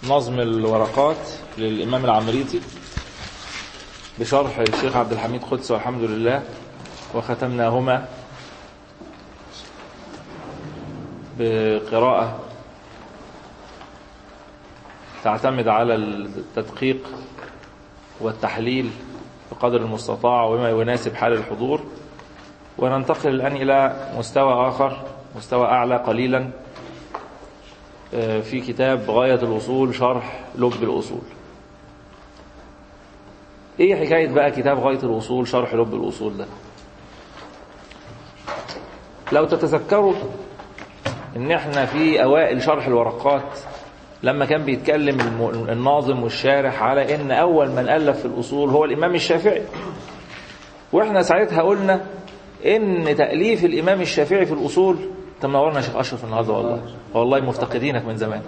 نظم الورقات للإمام العمريتي بشرح الشيخ عبد الحميد قدس والحمد لله وختمناهما بقراءة تعتمد على التدقيق والتحليل بقدر المستطاع وما يناسب حال الحضور وننتقل الآن إلى مستوى آخر مستوى أعلى قليلا في كتاب غاية الوصول شرح لب الأصول ايه حكاية بقى كتاب غاية الوصول شرح لب الأصول ده لو تتذكروا ان احنا في اوائل شرح الورقات لما كان بيتكلم الناظم والشارح على ان اول من الف في الاصول هو الامام الشافعي واحنا ساعتها قلنا ان تاليف الامام الشافعي في الاصول انت منورنا يا شيخ اشرف النهارده والله والله مفتقدينك من زمان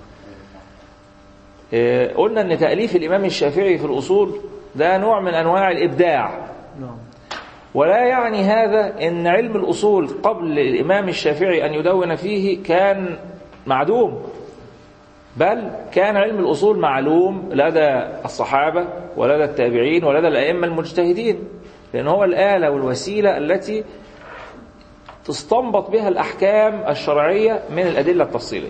إيه قلنا ان تاليف الامام الشافعي في الاصول ده نوع من انواع الابداع ولا يعني هذا ان علم الاصول قبل الامام الشافعي ان يدون فيه كان معدوم بل كان علم الأصول معلوم لدى الصحابة ولدى التابعين ولدى الأئمة المجتهدين لأن هو الآلة والوسيلة التي تستنبط بها الأحكام الشرعية من الأدلة التفصيلية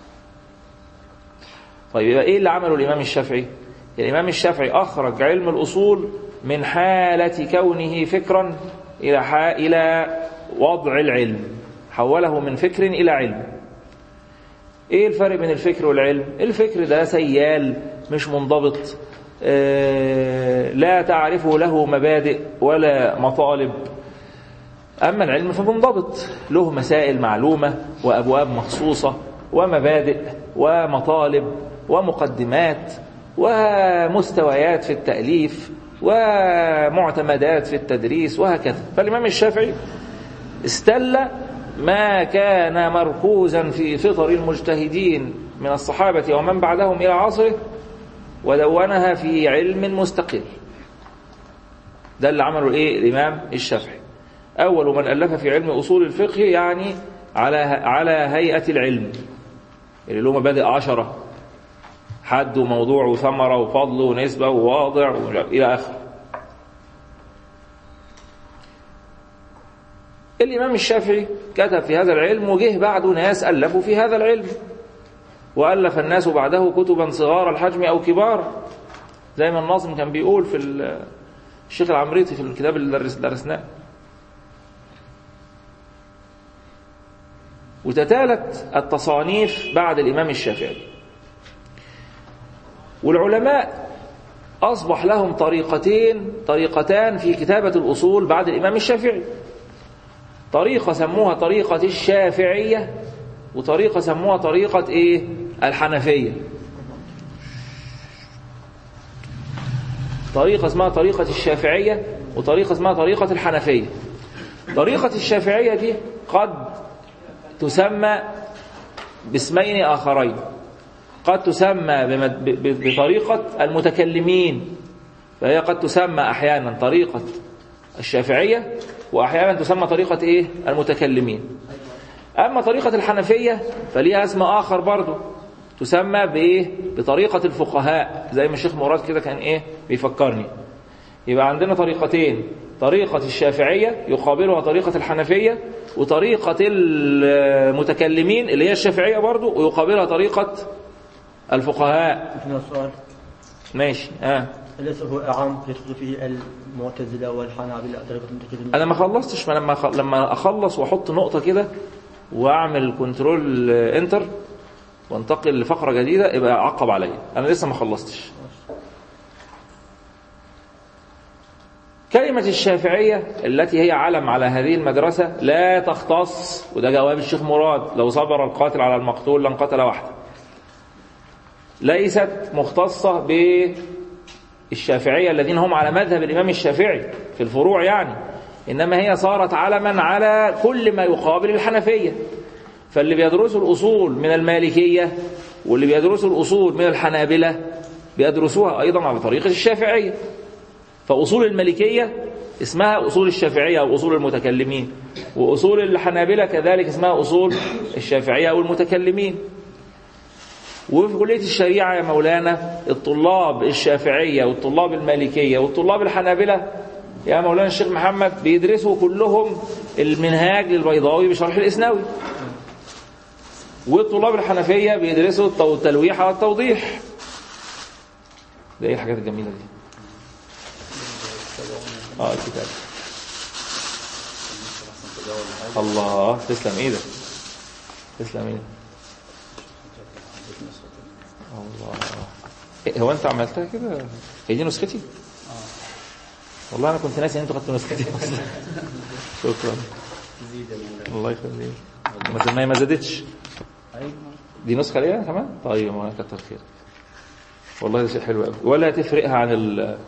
طيب يبقى إيه اللي عمله الإمام الشافعي الإمام الشافعي أخرج علم الأصول من حالة كونه فكرا إلى إلى وضع العلم حوله من فكر إلى علم ايه الفرق بين الفكر والعلم الفكر ده سيال مش منضبط آه لا تعرفه له مبادئ ولا مطالب اما العلم فمنضبط له مسائل معلومه وابواب مخصوصه ومبادئ ومطالب ومقدمات ومستويات في التاليف ومعتمدات في التدريس وهكذا فالامام الشافعي استل ما كان مركوزا في فطر المجتهدين من الصحابة ومن بعدهم إلى عصره ودونها في علم مستقل ده اللي عمله الايه الإمام الشافعي أول من ألف في علم أصول الفقه يعني على على هيئة العلم اللي له مبادئ عشرة حد وموضوع وثمرة وفضل ونسبة وواضع إلى آخره الإمام الشافعي كتب في هذا العلم وجه بعده ناس ألفوا في هذا العلم وألف الناس بعده كتبا صغار الحجم أو كبار زي ما الناظم كان بيقول في الشيخ العمريطي في الكتاب اللي درس درسناه وتتالت التصانيف بعد الإمام الشافعي والعلماء أصبح لهم طريقتين طريقتان في كتابة الأصول بعد الإمام الشافعي طريقة سموها طريقة الشافعية وطريقة سموها طريقة إيه الحنفية طريقة اسمها طريقة الشافعية وطريقة اسمها طريقة الحنفية طريقة الشافعية دي قد تسمى باسمين آخرين قد تسمى بطريقة المتكلمين فهي قد تسمى أحيانا طريقة الشافعية وأحيانا تسمى طريقة إيه المتكلمين أما طريقة الحنفية فليها اسم آخر برضو تسمى بإيه بطريقة الفقهاء زي ما الشيخ مراد كده كان إيه بيفكرني يبقى عندنا طريقتين طريقة الشافعية يقابلها طريقة الحنفية وطريقة المتكلمين اللي هي الشافعية برضو ويقابلها طريقة الفقهاء سؤال ماشي آه. أليس هو أعم يدخل فيه المعتزلة والحنابلة طريقة المتكلمين انا ما خلصتش ما لما خ... لما اخلص واحط نقطه كده واعمل كنترول انتر وانتقل لفقره جديده يبقى عقب عليا انا لسه ما خلصتش كلمة الشافعية التي هي علم على هذه المدرسة لا تختص وده جواب الشيخ مراد لو صبر القاتل على المقتول لانقتل وحده ليست مختصة بالشافعية الذين هم على مذهب الإمام الشافعي في الفروع يعني إنما هي صارت علما على كل ما يقابل الحنفية فاللي بيدرسوا الأصول من المالكية واللي بيدرسوا الأصول من الحنابلة بيدرسوها أيضا على طريقة الشافعية فأصول المالكية اسمها أصول الشافعية أو أصول المتكلمين وأصول الحنابلة كذلك اسمها أصول الشافعية أو المتكلمين وفي كلية الشريعة يا مولانا الطلاب الشافعية والطلاب المالكية والطلاب الحنابلة يا مولانا الشيخ محمد بيدرسوا كلهم المنهاج للبيضاوي بشرح الإسناوي والطلاب الحنفية بيدرسوا التو- التلويح والتوضيح ده ايه الحاجات الجميلة دي اه الكتاب الله تسلم ايدك تسلم ايدك الله إيه هو انت عملتها كده هي دي نسختي والله انا كنت ناسي ان انتوا خدتوا نسختي اصلا شكرا الله يخليك ما ما- ما زادتش دي نسخه ليا كمان طيب ما كتر خير والله ده شيء حلو قوي ولا تفرقها عن ال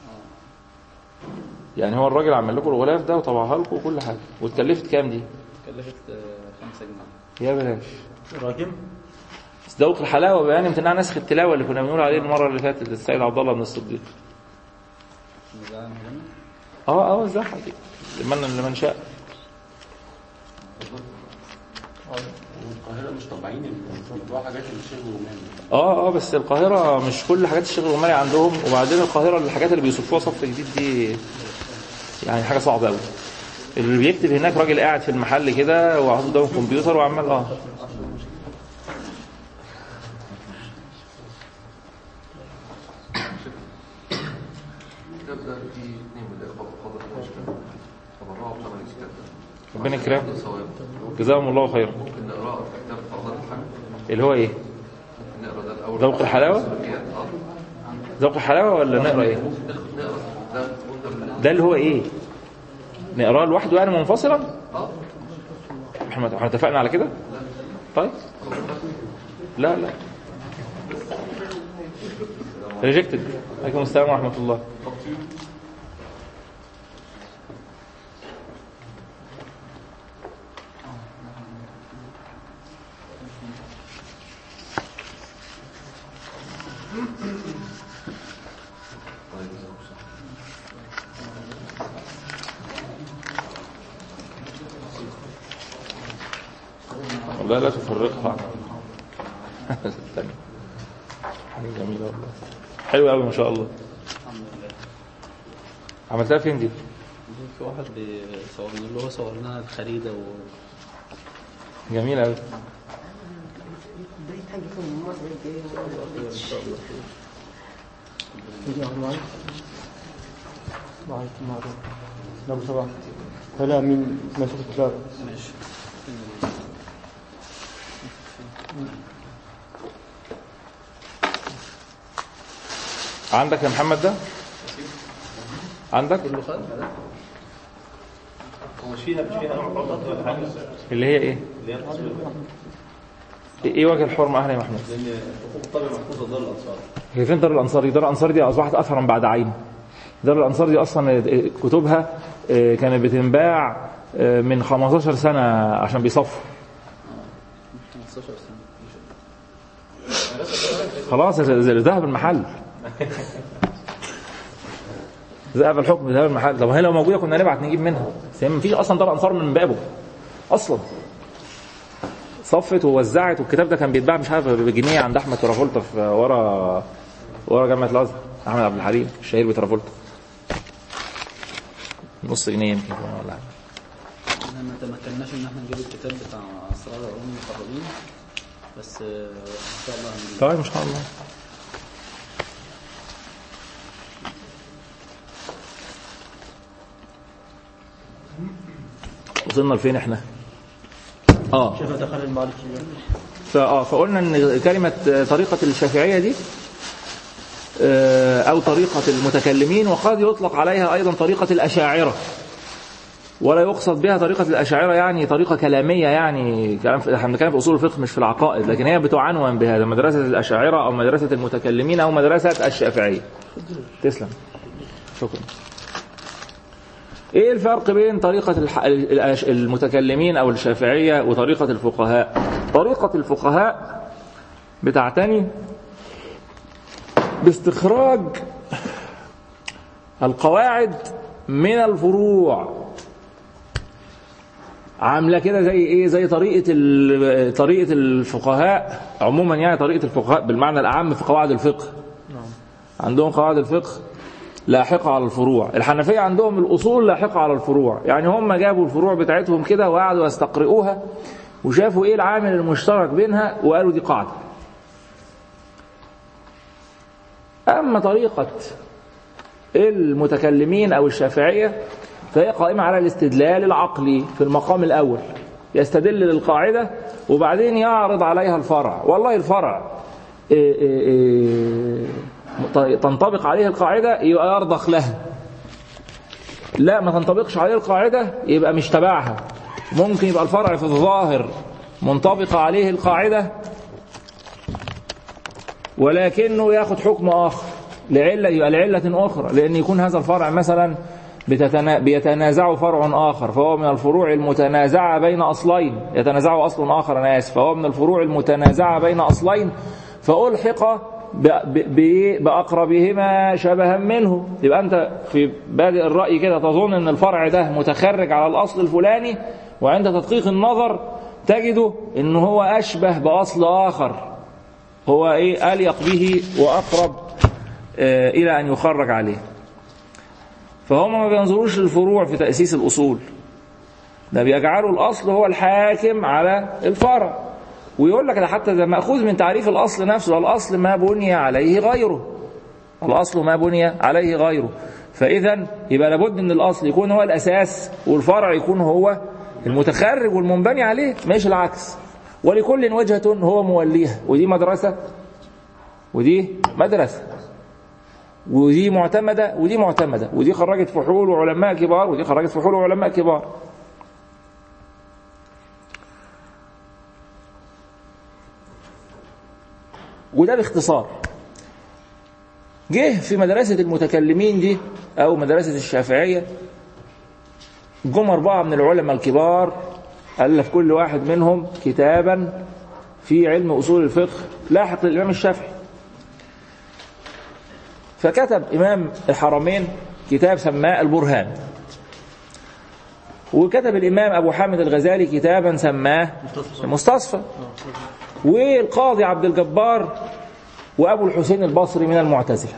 يعني هو الراجل عمل لكم الغلاف ده وطبعها لكم وكل حاجه واتكلفت كام دي؟ كلفت آه، خمسة جنيه يا بلاش راكم بس ذوق الحلاوه بيان امتناع نسخ التلاوه اللي كنا بنقول عليه المره اللي فاتت للسيد عبد الله بن الصديق نزعل من هنا اه اه وزعها دي لمن لمن شاء القاهرة مش طبيعيين بتوع حاجات الشيخ ومان اه اه بس القاهره مش كل حاجات الشغل الغماري عندهم وبعدين القاهره الحاجات اللي بيصفوها صف جديد دي يعني حاجه صعبه قوي اللي بيكتب هناك راجل قاعد في المحل كده وحاطط قدامه كمبيوتر وعمال اه الكتاب ده فيه اثنين من الإخوة بفضل الله شكرا تبرعوا بثمن الكتاب ده ربنا يكرمك ده ثواب جزاهم الله خيرا ممكن نقراه في كتاب فرضات الحج اللي هو ايه ممكن نقرا ده الأول ذوق الحلاوة؟ السلوكيات، اه ذوق الحلاوه ولا نقرا ايه ممكن نقرا ده وانت بال- ده اللي هو ايه نقراه لوحده يعني منفصلا اه احنا احنا اتفقنا على كده طيب لا لا ريجكتد عليكم السلام ورحمه الله والله لا تفرقها الثانية. حاجة جميلة والله حلوة قوي ما شاء الله الحمد لله عملتها فين دي؟ في واحد بيصور اللي هو صور لنا الخريدة و جميلة قوي وعليكم معروف لو صباح هلا من مسوق الكتاب ماشي عندك يا محمد ده؟ عندك؟ كله خد ده هو مش فيها مش فيها معروضات ولا حاجه اللي هي ايه؟ اللي هي التصوير ايه وجه الحرمة أهلا يا محمود؟ لان حقوق الطبع محفوظه دار الانصار هي فين دار الأنصار دي؟ دار الأنصار دي أصبحت أثرا بعد عين دار الأنصار دي أصلا كتبها آه، كانت بتنباع آه، من 15 سنة عشان بيصفوا 15 سنة خلاص ذهب المحل ذهب الحكم ذهب المحل طب هي لو موجوده كنا نبعت نجيب منها بس هي مفيش اصلا دار انصار من بابه اصلا صفت ووزعت والكتاب ده كان بيتباع مش عارف بجنيه عند احمد ترافولتا في ورا ورا جامعه الازهر احمد عبد الحليم الشهير بترافولتا نص جنيه يمكن كمان ولا حاجه احنا ما تمكناش ان احنا نجيب الكتاب بتاع اسرار العلوم المقربين بس آه، ان شاء الله هنجيب طيب ما شاء الله وصلنا لفين احنا؟ اه كيف دخل المالكية فاه فقلنا ان كلمه آه، طريقه الشافعيه دي آه، او طريقه المتكلمين وقد يطلق عليها ايضا طريقه الاشاعره ولا يقصد بها طريقه الاشاعره يعني طريقه كلاميه يعني كلام في- احنا بنتكلم في اصول الفقه مش في العقائد لكن هي بتعنون بهذا مدرسه الاشاعره او مدرسه المتكلمين او مدرسه الشافعيه تسلم شكرا ايه الفرق بين طريقة الح- ال- الأش- المتكلمين او الشافعية وطريقة الفقهاء طريقة الفقهاء بتعتني باستخراج القواعد من الفروع عامله كده زي ايه زي طريقه ال- طريقه الفقهاء عموما يعني طريقه الفقهاء بالمعنى الاعم في قواعد الفقه عندهم قواعد الفقه لاحقة على الفروع الحنفية عندهم الأصول لاحقة على الفروع يعني هم جابوا الفروع بتاعتهم كده وقعدوا يستقرئوها وشافوا ايه العامل المشترك بينها وقالوا دي قاعدة أما طريقة المتكلمين أو الشافعية فهي قائمة على الاستدلال العقلي في المقام الأول يستدل للقاعدة وبعدين يعرض عليها الفرع والله الفرع إيه إيه إيه تنطبق عليه القاعدة يبقى يرضخ لها لا ما تنطبقش عليه القاعدة يبقى مش تبعها ممكن يبقى الفرع في الظاهر منطبق عليه القاعدة ولكنه ياخد حكم آخر لعلة يبقى لعلة أخرى لأن يكون هذا الفرع مثلا بتتنا... بيتنازع فرع آخر فهو من الفروع المتنازعة بين أصلين يتنازع أصل آخر أنا آسف فهو من الفروع المتنازعة بين أصلين فألحق ب... ب... ب... بأقربهما شبها منه يبقى أنت في بادئ الرأي كده تظن أن الفرع ده متخرج على الأصل الفلاني وعند تدقيق النظر تجده أنه هو أشبه بأصل آخر هو إيه أليق به وأقرب آه إلى أن يخرج عليه فهم ما بينظروش للفروع في تأسيس الأصول ده بيجعلوا الأصل هو الحاكم على الفرع ويقول لك ده حتى ده مأخوذ من تعريف الأصل نفسه الأصل ما بني عليه غيره الأصل ما بني عليه غيره فإذا يبقى لابد أن الأصل يكون هو الأساس والفرع يكون هو المتخرج والمنبني عليه مش العكس ولكل وجهة هو موليها ودي مدرسة ودي مدرسة ودي معتمدة ودي معتمدة ودي خرجت فحول وعلماء كبار ودي خرجت فحول وعلماء كبار وده باختصار جه في مدرسة المتكلمين دي أو مدرسة الشافعية جم أربعة من العلماء الكبار ألف كل واحد منهم كتابا في علم أصول الفقه لاحق للإمام الشافعي فكتب إمام الحرمين كتاب سماه البرهان وكتب الإمام أبو حامد الغزالي كتابا سماه المستصفى والقاضي عبد الجبار وأبو الحسين البصري من المعتزلة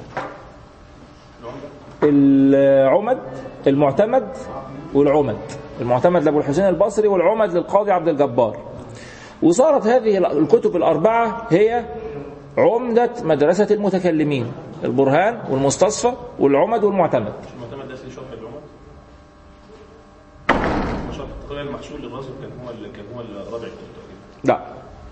العمد المعتمد والعمد المعتمد لأبو الحسين البصري والعمد للقاضي عبد الجبار وصارت هذه الكتب الأربعة هي عمدة مدرسة المتكلمين البرهان والمستصفى والعمد والمعتمد المعتمد ده سيدي شرح العمر شرح تقريبا المحشور للرازي كان هو اللي كان هو الرابع الكتب تقريبا لا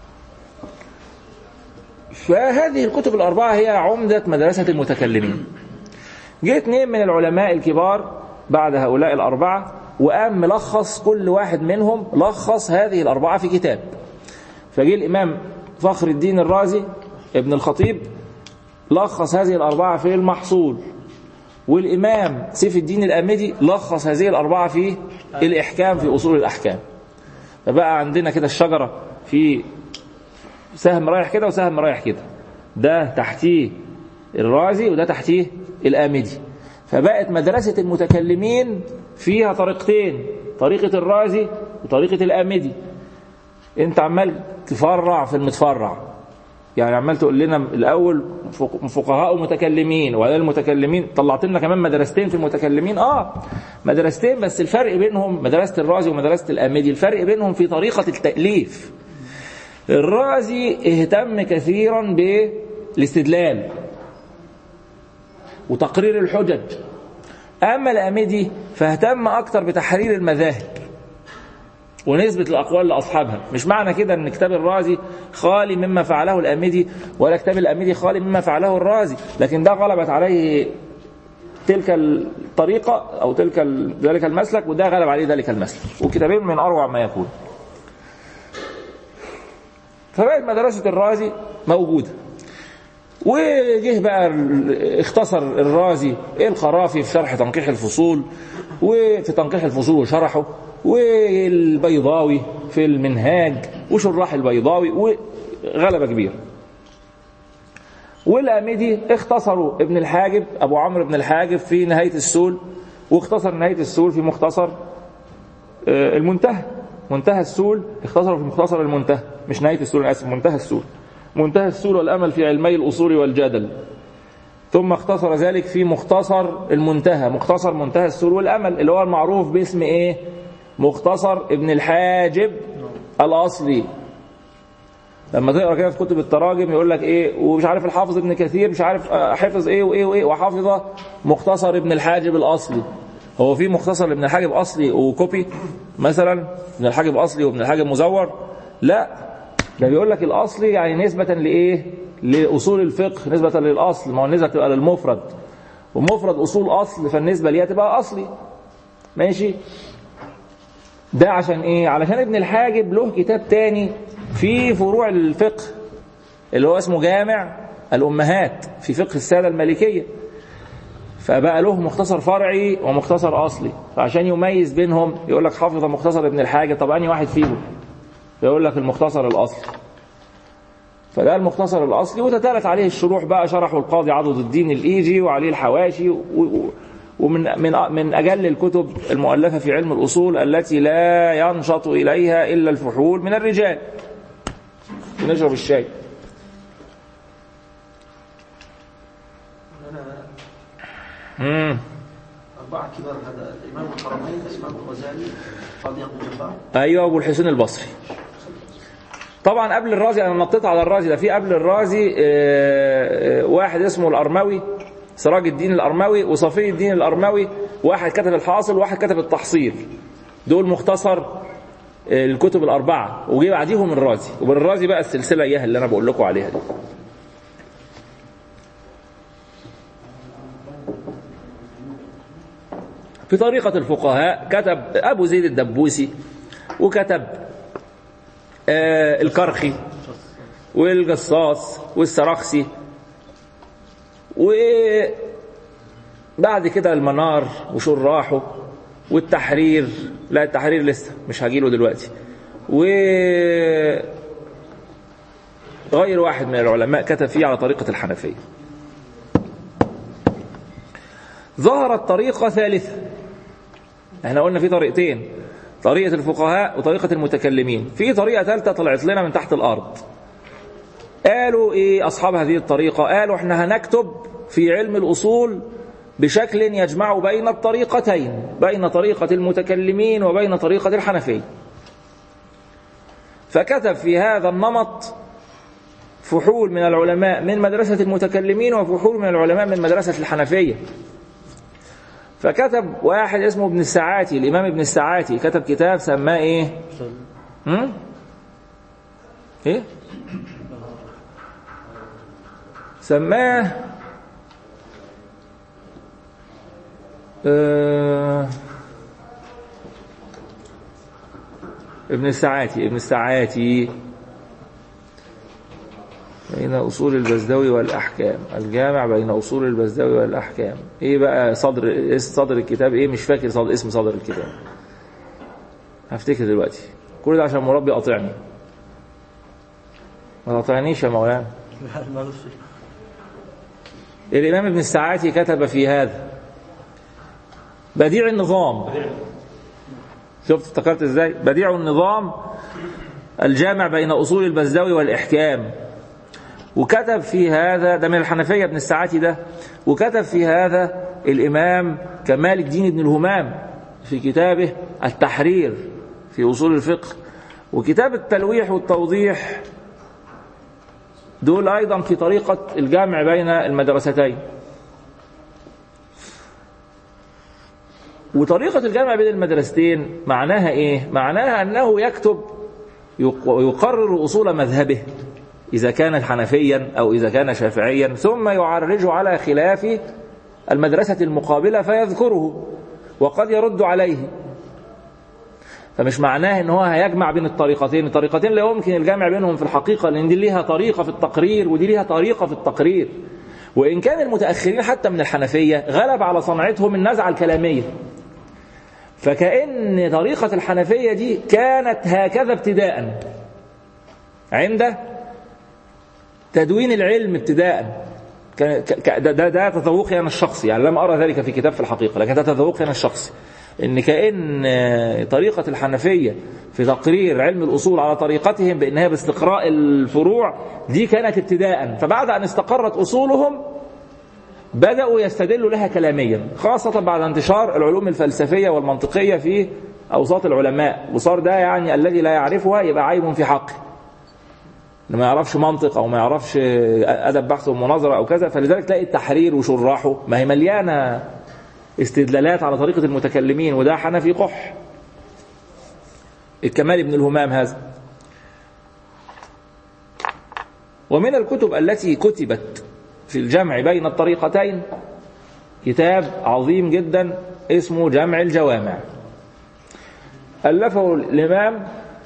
فهذه الكتب الأربعة هي عمدة مدرسة المتكلمين جه اثنين من العلماء الكبار بعد هؤلاء الأربعة وقام ملخص كل واحد منهم لخص هذه الأربعة في كتاب فجه الإمام فخر الدين الرازي ابن الخطيب لخص هذه الأربعة في المحصول والإمام سيف الدين الأمدي لخص هذه الأربعة في الإحكام في أصول الأحكام فبقى عندنا كده الشجرة في سهم رايح كده وسهم رايح كده ده تحتيه الرازي وده تحتيه الآمدي فبقت مدرسة المتكلمين فيها طريقتين طريقة الرازي وطريقة الآمدي انت عمال تفرع في المتفرع يعني عمال تقول لنا الاول فقهاء ومتكلمين ولا المتكلمين طلعت لنا كمان مدرستين في المتكلمين اه مدرستين بس الفرق بينهم مدرسه الرازي ومدرسه الامدي الفرق بينهم في طريقه التاليف الرازي اهتم كثيرا بالاستدلال وتقرير الحجج اما الامدي فاهتم اكثر بتحرير المذاهب ونسبة الأقوال لأصحابها مش معنى كده أن كتاب الرازي خالي مما فعله الأمدي ولا كتاب الأمدي خالي مما فعله الرازي لكن ده غلبت عليه تلك الطريقة أو تلك ذلك المسلك وده غلب عليه ذلك المسلك وكتابين من أروع ما يكون فبقت مدرسة الرازي موجودة وجه بقى اختصر الرازي القرافي في شرح تنقيح الفصول وفي تنقيح الفصول وشرحه والبيضاوي في المنهاج وشراح البيضاوي وغلبة كبيرة والأمدي اختصروا ابن الحاجب أبو عمرو بن الحاجب في نهاية السول واختصر نهاية السول في مختصر المنتهى منتهى السول اختصر في مختصر المنتهى مش نهاية السول أنا آسف منتهى السول منتهى السول والأمل في علمي الأصول والجدل ثم اختصر ذلك في مختصر المنتهى مختصر منتهى السور والأمل اللي هو المعروف باسم ايه مختصر ابن الحاجب الأصلي لما تقرا كده في كتب التراجم يقول لك ايه ومش عارف الحافظ ابن كثير مش عارف آه، حفظ ايه وايه وايه وحافظ مختصر ابن الحاجب الاصلي هو في مختصر ابن الحاجب اصلي وكوبي مثلا ابن الحاجب اصلي وابن الحاجب مزور لا ده بيقول لك الاصلي يعني نسبه لايه لاصول الفقه نسبه للاصل ما هو النسبه تبقى للمفرد ومفرد اصول اصل فالنسبه ليها تبقى اصلي ماشي ده عشان ايه علشان ابن الحاجب له كتاب تاني في فروع الفقه اللي هو اسمه جامع الامهات في فقه الساده المالكيه فبقى له مختصر فرعي ومختصر اصلي فعشان يميز بينهم يقول لك حافظ مختصر ابن الحاجب طب انهي واحد فيهم يقول لك المختصر الاصلي فده المختصر الاصلي وتتالت عليه الشروح بقى شرحه القاضي عضد الدين الايجي وعليه الحواشي و- و- ومن من من اجل الكتب المؤلفه في علم الاصول التي لا ينشط اليها الا الفحول من الرجال نشرب الشاي مم. أربعة كبار هذا الإمام الحرمين اسمه الغزالي قاضي أبو جعفر ايوه ابو الحسين البصري طبعا قبل الرازي انا نطيت على الرازي ده في قبل الرازي آه، آه، واحد اسمه الارموي سراج الدين الارموي وصفي الدين الارموي واحد كتب الحاصل وواحد كتب التحصيل دول مختصر آه، الكتب الاربعه وجي بعديهم الرازي وبالرازي بقى السلسله اياها اللي انا بقول لكم عليها دي في طريقة الفقهاء كتب أبو زيد الدبوسي وكتب آه الكرخي والجصاص والسرخسي وبعد كده المنار وشراحه والتحرير لا التحرير لسه مش هجيله دلوقتي و غير واحد من العلماء كتب فيه على طريقة الحنفية ظهرت طريقة ثالثة احنا قلنا في طريقتين طريقة الفقهاء وطريقة المتكلمين في طريقة ثالثة طلعت لنا من تحت الأرض قالوا ايه أصحاب هذه الطريقة قالوا احنا هنكتب في علم الأصول بشكل يجمع بين الطريقتين بين طريقة المتكلمين وبين طريقة الحنفية فكتب في هذا النمط فحول من العلماء من مدرسة المتكلمين وفحول من العلماء من مدرسة الحنفية فكتب واحد اسمه ابن الساعاتي الإمام ابن الساعاتي كتب كتاب سماه إيه؟ هم؟ إيه؟ سماه آه ابن الساعاتي ابن الساعاتي بين أصول البزدوي والأحكام الجامع بين أصول البزدوي والأحكام إيه بقى صدر صدر الكتاب إيه مش فاكر صدر اسم صدر الكتاب هفتكر دلوقتي كل ده عشان مربي قاطعني ما تقاطعنيش يا مولانا ما له شيء. الإمام ابن الساعاتي كتب في هذا بديع النظام شفت افتكرت ازاي بديع النظام الجامع بين أصول البزدوي والإحكام وكتب في هذا ده من الحنفية ابن الساعاتي ده وكتب في هذا الإمام كمال الدين ابن الهمام في كتابه التحرير في أصول الفقه وكتاب التلويح والتوضيح دول أيضا في طريقة الجمع بين المدرستين وطريقة الجمع بين المدرستين معناها إيه؟ معناها أنه يكتب يق- يقرر أصول مذهبه إذا كان حنفيا أو إذا كان شافعيا ثم يعرج على خلاف المدرسة المقابلة فيذكره وقد يرد عليه فمش معناه ان هو هيجمع بين الطريقتين الطريقتين لا يمكن الجمع بينهم في الحقيقة لان دي ليها طريقة في التقرير ودي ليها طريقة في التقرير وإن كان المتأخرين حتى من الحنفية غلب على صنعتهم النزعة الكلامية فكأن طريقة الحنفية دي كانت هكذا ابتداء عند تدوين العلم ابتداء كان- ك- ك- ده, ده, ده تذوقي أنا الشخصي يعني لم أرى ذلك في كتاب في الحقيقة لكن ده تذوقي أنا الشخصي ان كأن طريقة الحنفية في تقرير علم الأصول على طريقتهم بأنها باستقراء الفروع دي كانت ابتداء فبعد أن استقرت أصولهم بدأوا يستدلوا لها كلاميا خاصة بعد انتشار العلوم الفلسفية والمنطقية في أوساط العلماء وصار ده يعني الذي لا يعرفها يبقى عيب في حقه اللي ما يعرفش منطق او ما يعرفش ادب بحث ومناظره او كذا فلذلك تلاقي التحرير وشراحه ما هي مليانه استدلالات على طريقه المتكلمين وده حنفي قح الكمال ابن الهمام هذا ومن الكتب التي كتبت في الجمع بين الطريقتين كتاب عظيم جدا اسمه جمع الجوامع ألفه الإمام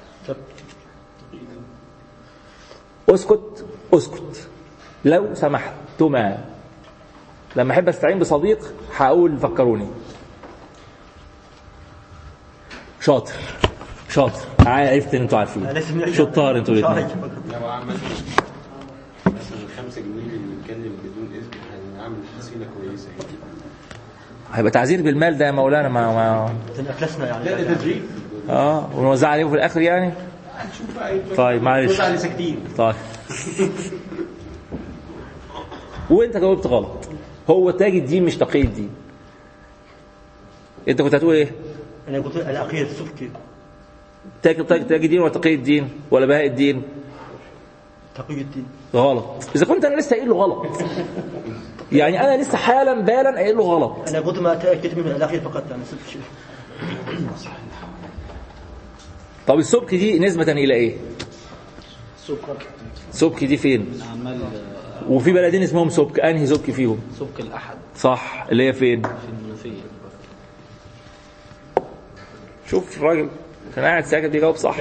اسكت اسكت لو سمحتما لما احب استعين بصديق هقول فكروني شاطر شاطر عرفت ان انتوا عارفين لازم نحكي شطار انتوا الاثنين لو عمل مثلا الخمسة جنيه اللي بنتكلم بدون اذن هنعمل حسينة كويسة هيبقى تعذير بالمال ده يا مولانا ما, ما إذن افلسنا يعني لا ده تدريب اه ونوزع عليهم في الاخر يعني هنشوف بقى ايه طيب معلش نرد على ساكتين طيب وانت جاوبت غلط هو تاج الدين مش تقي الدين انت كنت هتقول ايه انا قلت الاخير السبكي تاج تاج تاج الدين ولا تقي الدين ولا بهاء الدين تقي الدين غلط اذا كنت انا لسه قايل له غلط يعني انا لسه حالا بالا قايل له غلط انا قلت ما تاكدت منه الاخير فقط يعني سبكي طب السبك دي نسبة إلى إيه؟ سكر سبك دي فين؟ عمال وفي بلدين اسمهم سبك أنهي سبك فيهم؟ سبك الأحد صح اللي هي فين؟ في المنوفية شوف الراجل كان قاعد ساكت بيجاوب صح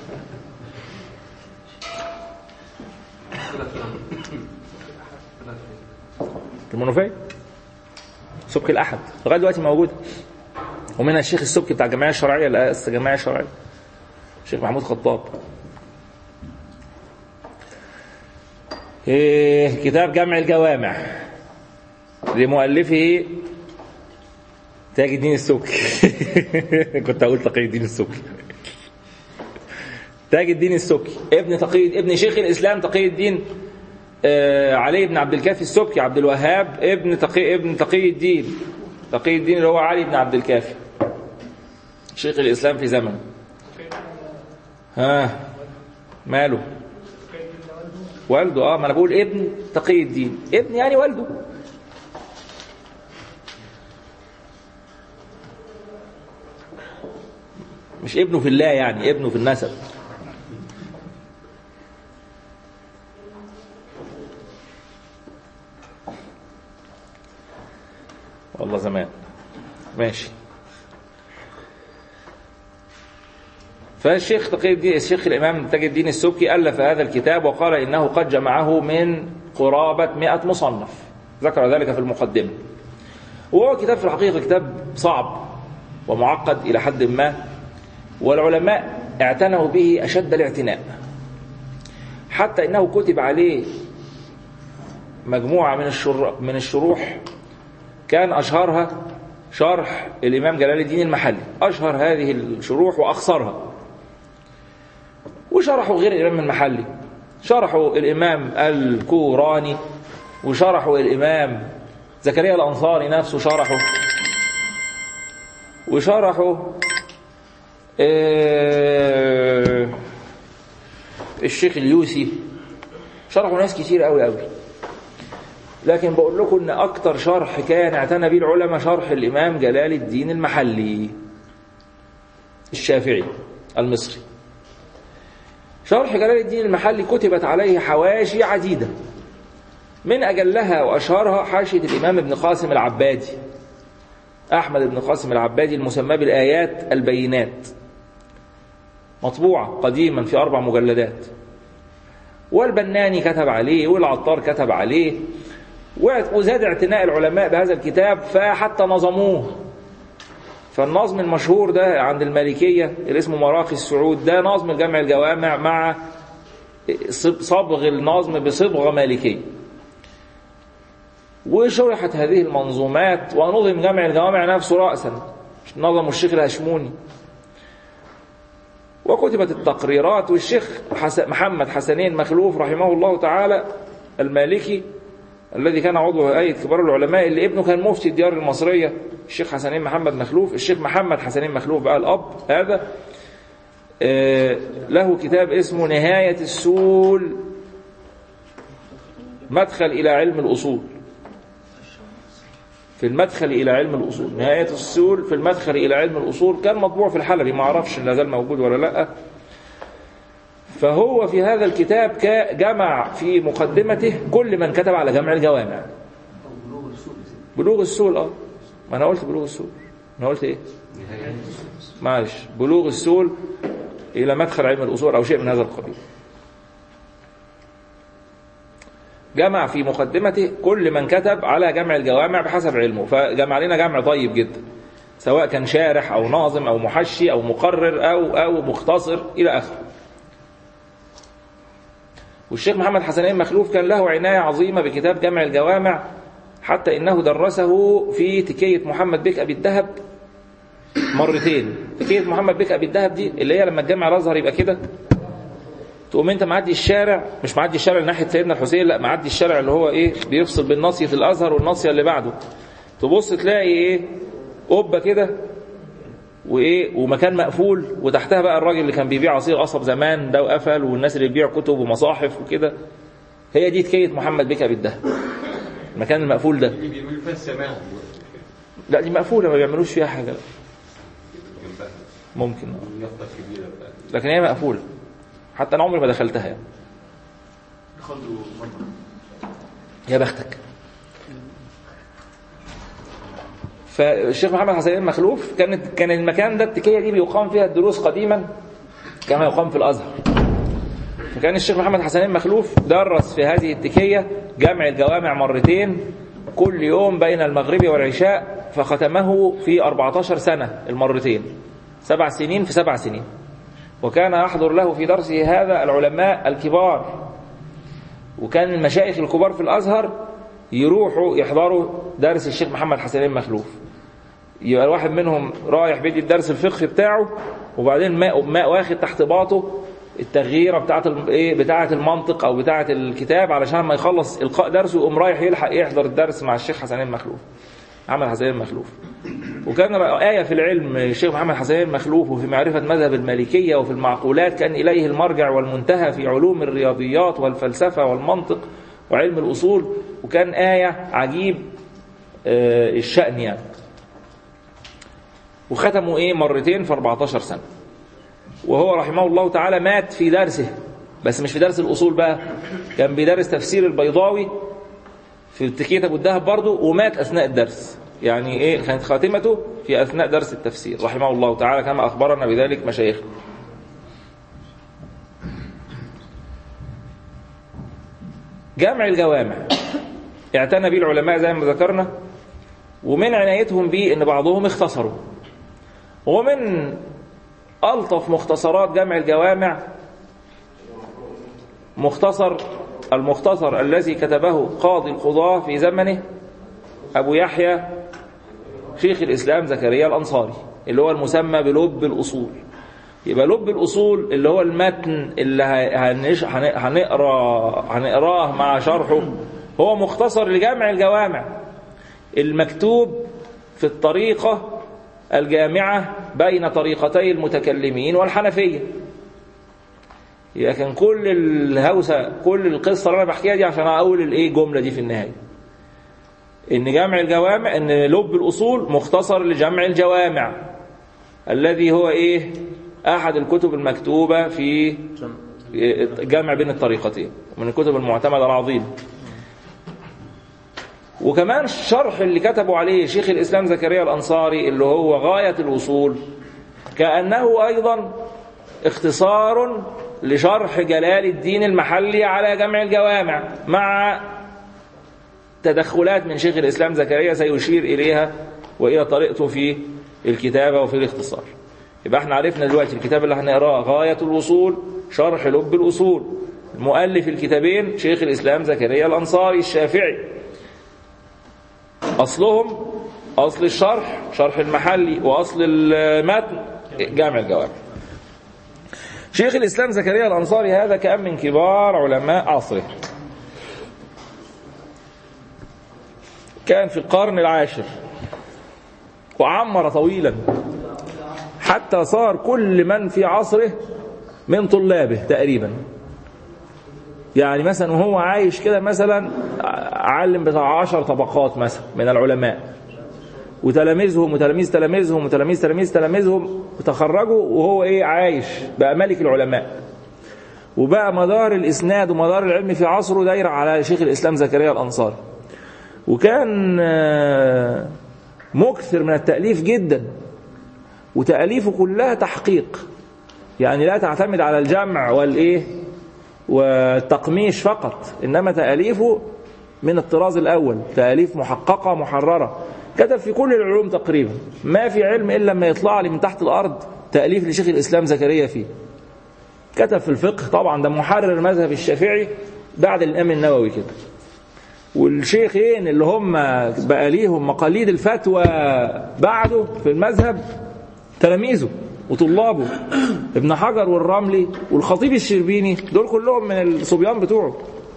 المنوفية سبك الأحد لغاية دلوقتي موجود ومنها الشيخ السبكي بتاع الجمعية الشرعية اللي أسس الجمعية الشرعية الشيخ محمود خطاب إيه كتاب جمع الجوامع لمؤلفه تاج الدين السبكي كنت اقول تقي الدين السبكي تاج الدين السبكي ابن تقي ابن شيخ الاسلام تقي الدين آه علي بن عبد الكافي السبكي عبد الوهاب ابن تقي ابن تقي الدين تقي الدين اللي هو علي بن عبد الكافي شيخ الاسلام في زمنه ها ماله والده اه ما انا بقول ابن تقي الدين ابن يعني والده مش ابنه في الله يعني ابنه في النسب والله زمان ماشي فالشيخ تقي الدين الشيخ الإمام تاج الدين السبكي ألف هذا الكتاب وقال إنه قد جمعه من قرابة مئة مصنف ذكر ذلك في المقدمة وهو كتاب في الحقيقة كتاب صعب ومعقد إلى حد ما والعلماء اعتنوا به أشد الاعتناء حتى إنه كتب عليه مجموعة من الشر... من الشروح كان أشهرها شرح الإمام جلال الدين المحلي أشهر هذه الشروح وأخصرها وشرحوا غير الإمام المحلي شرحوا الإمام الكوراني وشرحوا الإمام زكريا الأنصاري نفسه شرحه وشرحوا آه الشيخ اليوسي شرحوا ناس كتير قوي قوي لكن بقول لكم ان اكتر شرح كان اعتنى به العلماء شرح الامام جلال الدين المحلي الشافعي المصري شرح جلال الدين المحلي كتبت عليه حواشي عديدة من أجلها وأشهرها حاشية الإمام ابن قاسم العبادي أحمد بن قاسم العبادي المسمى بالآيات البينات مطبوعة قديما في أربع مجلدات والبناني كتب عليه والعطار كتب عليه وزاد اعتناء العلماء بهذا الكتاب فحتى نظموه فالنظم المشهور ده عند المالكية اللي اسمه مراقي السعود ده نظم الجمع الجوامع مع صبغ النظم بصبغة مالكية وشرحت هذه المنظومات ونظم جمع الجوامع نفسه رأسا نظمه الشيخ الهشموني وكتبت التقريرات والشيخ حس- محمد حسنين مخلوف رحمه الله تعالى المالكي الذي كان عضو هيئة كبار العلماء اللي ابنه كان مفتي الديار المصرية الشيخ حسنين محمد مخلوف الشيخ محمد حسنين مخلوف بقى الأب هذا آه، له كتاب اسمه نهاية السول مدخل إلى علم الأصول في المدخل إلى علم الأصول نهاية السول في المدخل إلى علم الأصول كان مطبوع في الحلبي ما أعرفش لا زال موجود ولا لأ فهو في هذا الكتاب كا- جمع في مقدمته كل من كتب على جمع الجوامع بلوغ السول اه ما انا قلت بلوغ السول انا قلت ايه معلش بلوغ السول الى مدخل علم الاصول او شيء من هذا القبيل جمع في مقدمته كل من كتب على جمع الجوامع بحسب علمه فجمع لنا جمع طيب جدا سواء كان شارح او ناظم او محشي او مقرر او او مختصر الى اخره والشيخ محمد حسنين مخلوف كان له عناية عظيمة بكتاب جمع الجوامع حتى إنه درسه في تكية محمد بك أبي الدهب مرتين تكية محمد بك أبي الدهب دي اللي هي لما تجمع الأزهر يبقى كده تقوم انت معدي الشارع مش معدي الشارع ناحيه سيدنا الحسين لا معدي الشارع اللي هو ايه بيفصل بين ناصيه الازهر والناصيه اللي بعده تبص تلاقي ايه قبه كده وايه ومكان مقفول وتحتها بقى الراجل اللي كان بيبيع عصير قصب زمان ده وقفل والناس اللي بيبيع كتب ومصاحف وكده هي دي تكيه محمد بك ابي الدهب المكان المقفول ده اللي بيعملوا فيها السماع لا دي مقفوله ما بيعملوش فيها حاجه جنبها ممكن آه. اليافطه الكبيره بتاعت لكن هي مقفوله حتى انا عمري ما دخلتها يعني خلوا مرة يا بختك فالشيخ محمد حسين مخلوف كانت كان المكان ده التكيه دي بيقام فيها الدروس قديما كما يقام في الازهر فكان الشيخ محمد حسين مخلوف درس في هذه التكيه جمع الجوامع مرتين كل يوم بين المغرب والعشاء فختمه في 14 سنه المرتين سبع سنين في سبع سنين وكان يحضر له في درسه هذا العلماء الكبار وكان المشايخ الكبار في الازهر يروحوا يحضروا درس الشيخ محمد حسنين مخلوف يبقى الواحد منهم رايح بيدي الدرس الفقهي بتاعه وبعدين ما ما واخد تحت باطه التغييره بتاعه ال- ايه بتاعه المنطق او بتاعه الكتاب علشان ما يخلص القاء درسه يقوم رايح يلحق يحضر الدرس مع الشيخ حسنين مخلوف محمد حسنين مخلوف وكان آية في العلم الشيخ محمد حسين مخلوف وفي معرفة مذهب المالكية وفي المعقولات كان إليه المرجع والمنتهى في علوم الرياضيات والفلسفة والمنطق وعلم الأصول وكان آية عجيب آه، الشأن يعني وختموا إيه مرتين في 14 سنة وهو رحمه الله تعالى مات في درسه بس مش في درس الأصول بقى كان بيدرس تفسير البيضاوي في تكية أبو الدهب برضه ومات أثناء الدرس يعني إيه كانت خاتمته في أثناء درس التفسير رحمه الله تعالى كما أخبرنا بذلك مشايخ جمع الجوامع اعتنى به العلماء زي ما ذكرنا ومن عنايتهم به ان بعضهم اختصروا ومن ألطف مختصرات جمع الجوامع مختصر المختصر الذي كتبه قاضي القضاة في زمنه أبو يحيى شيخ الإسلام زكريا الأنصاري اللي هو المسمى بلب الأصول يبقى لب الأصول اللي هو المتن اللي هنش- هن- هنقرا هنقراه مع شرحه هو مختصر لجمع الجوامع المكتوب في الطريقة الجامعة بين طريقتي المتكلمين والحنفية يبقى كان كل الهوسة كل القصة اللي أنا بحكيها دي عشان أقول الإيه الجملة دي في النهاية إن جمع الجوامع إن لب الأصول مختصر لجمع الجوامع الذي هو إيه أحد الكتب المكتوبة في جمع بين الطريقتين من الكتب المعتمدة العظيمة وكمان الشرح اللي كتبوا عليه شيخ الإسلام زكريا الأنصاري اللي هو غاية الوصول كأنه أيضا اختصار لشرح جلال الدين المحلي على جمع الجوامع مع تدخلات من شيخ الإسلام زكريا سيشير إليها وإلى طريقته في الكتابة وفي الاختصار يبقى احنا عرفنا دلوقتي الكتاب اللي هنقراه غاية الوصول شرح لب الأصول مؤلف الكتابين شيخ الإسلام زكريا الأنصاري الشافعي أصلهم أصل الشرح شرح المحلي وأصل المتن جامع الجوامع شيخ الإسلام زكريا الأنصاري هذا كان من كبار علماء عصره كان في القرن العاشر وعمر طويلا حتى صار كل من في عصره من طلابه تقريبا يعني مثلا وهو عايش كده مثلا علم بتاع عشر طبقات مثلا من العلماء وتلاميذهم وتلاميذ تلاميذهم وتلاميذ تلاميذ تلاميذهم وتخرجوا وهو ايه عايش بقى ملك العلماء وبقى مدار الاسناد ومدار العلم في عصره داير على شيخ الاسلام زكريا الانصاري وكان آه، مكثر من التاليف جدا وتاليفه كلها تحقيق يعني لا تعتمد على الجمع والايه والتقميش فقط انما تاليفه من الطراز الاول تاليف محققه محرره كتب في كل العلوم تقريبا ما في علم الا لما يطلع لي من تحت الارض تاليف لشيخ الاسلام زكريا فيه كتب في الفقه طبعا ده محرر المذهب الشافعي بعد الامام النووي كده والشيخين اللي هم بقى ليهم مقاليد الفتوى بعده في المذهب تلاميذه وطلابه ابن حجر والرملي والخطيب الشربيني دول كلهم من الصبيان بتوعه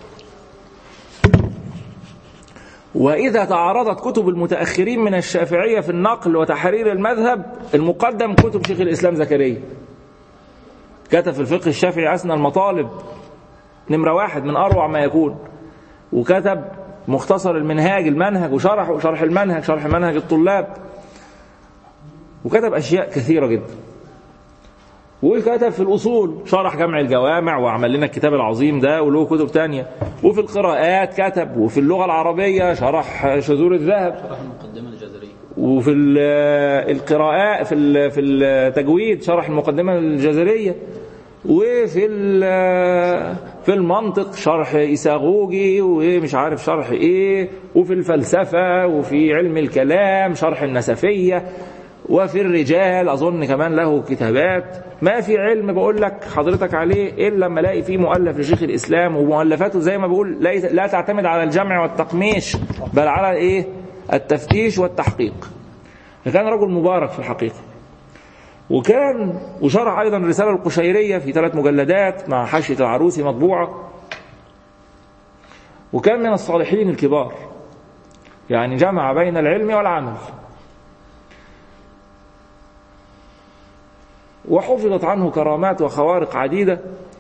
وإذا تعارضت كتب المتأخرين من الشافعية في النقل وتحرير المذهب المقدم كتب شيخ الإسلام زكريا كتب في الفقه الشافعي أسنى المطالب نمرة واحد من أروع ما يكون وكتب مختصر المنهاج المنهج وشرح شرح المنهج شرح منهج الطلاب وكتب أشياء كثيرة جدا وكتب في الأصول شرح جمع الجوامع وعمل لنا الكتاب العظيم ده وله كتب تانية وفي القراءات كتب وفي اللغة العربية شرح شذور الذهب شرح المقدمة الجزرية وفي ال- القراءات في ال- في التجويد شرح المقدمة الجزرية وفي ال- في المنطق شرح إيساغوجي ومش عارف شرح إيه وفي الفلسفة وفي علم الكلام شرح النسفية وفي الرجال أظن كمان له كتابات ما في علم بقول لك حضرتك عليه إلا لما الاقي فيه مؤلف لشيخ الإسلام ومؤلفاته زي ما بقول لا- لا تعتمد على الجمع والتقميش بل على إيه التفتيش والتحقيق كان رجل مبارك في الحقيقة وكان وشرح أيضا الرسالة القشيرية في ثلاث مجلدات مع حاشية العروسي مطبوعة وكان من الصالحين الكبار يعني جمع بين العلم والعمل وحفظت عنه كرامات وخوارق عديدة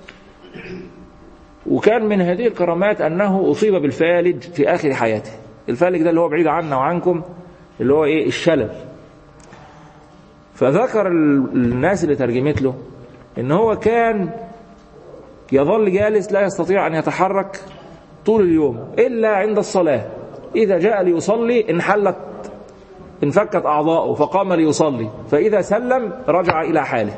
وكان من هذه الكرامات أنه أصيب بالفالج في آخر حياته الفالج ده اللي هو بعيد عنا وعنكم اللي هو إيه الشلل فذكر ال- الناس اللي ترجمت له ان هو كان يظل جالس لا يستطيع ان يتحرك طول اليوم الا عند الصلاه اذا جاء ليصلي انحلت انفكت اعضاؤه فقام ليصلي فاذا سلم رجع الى حاله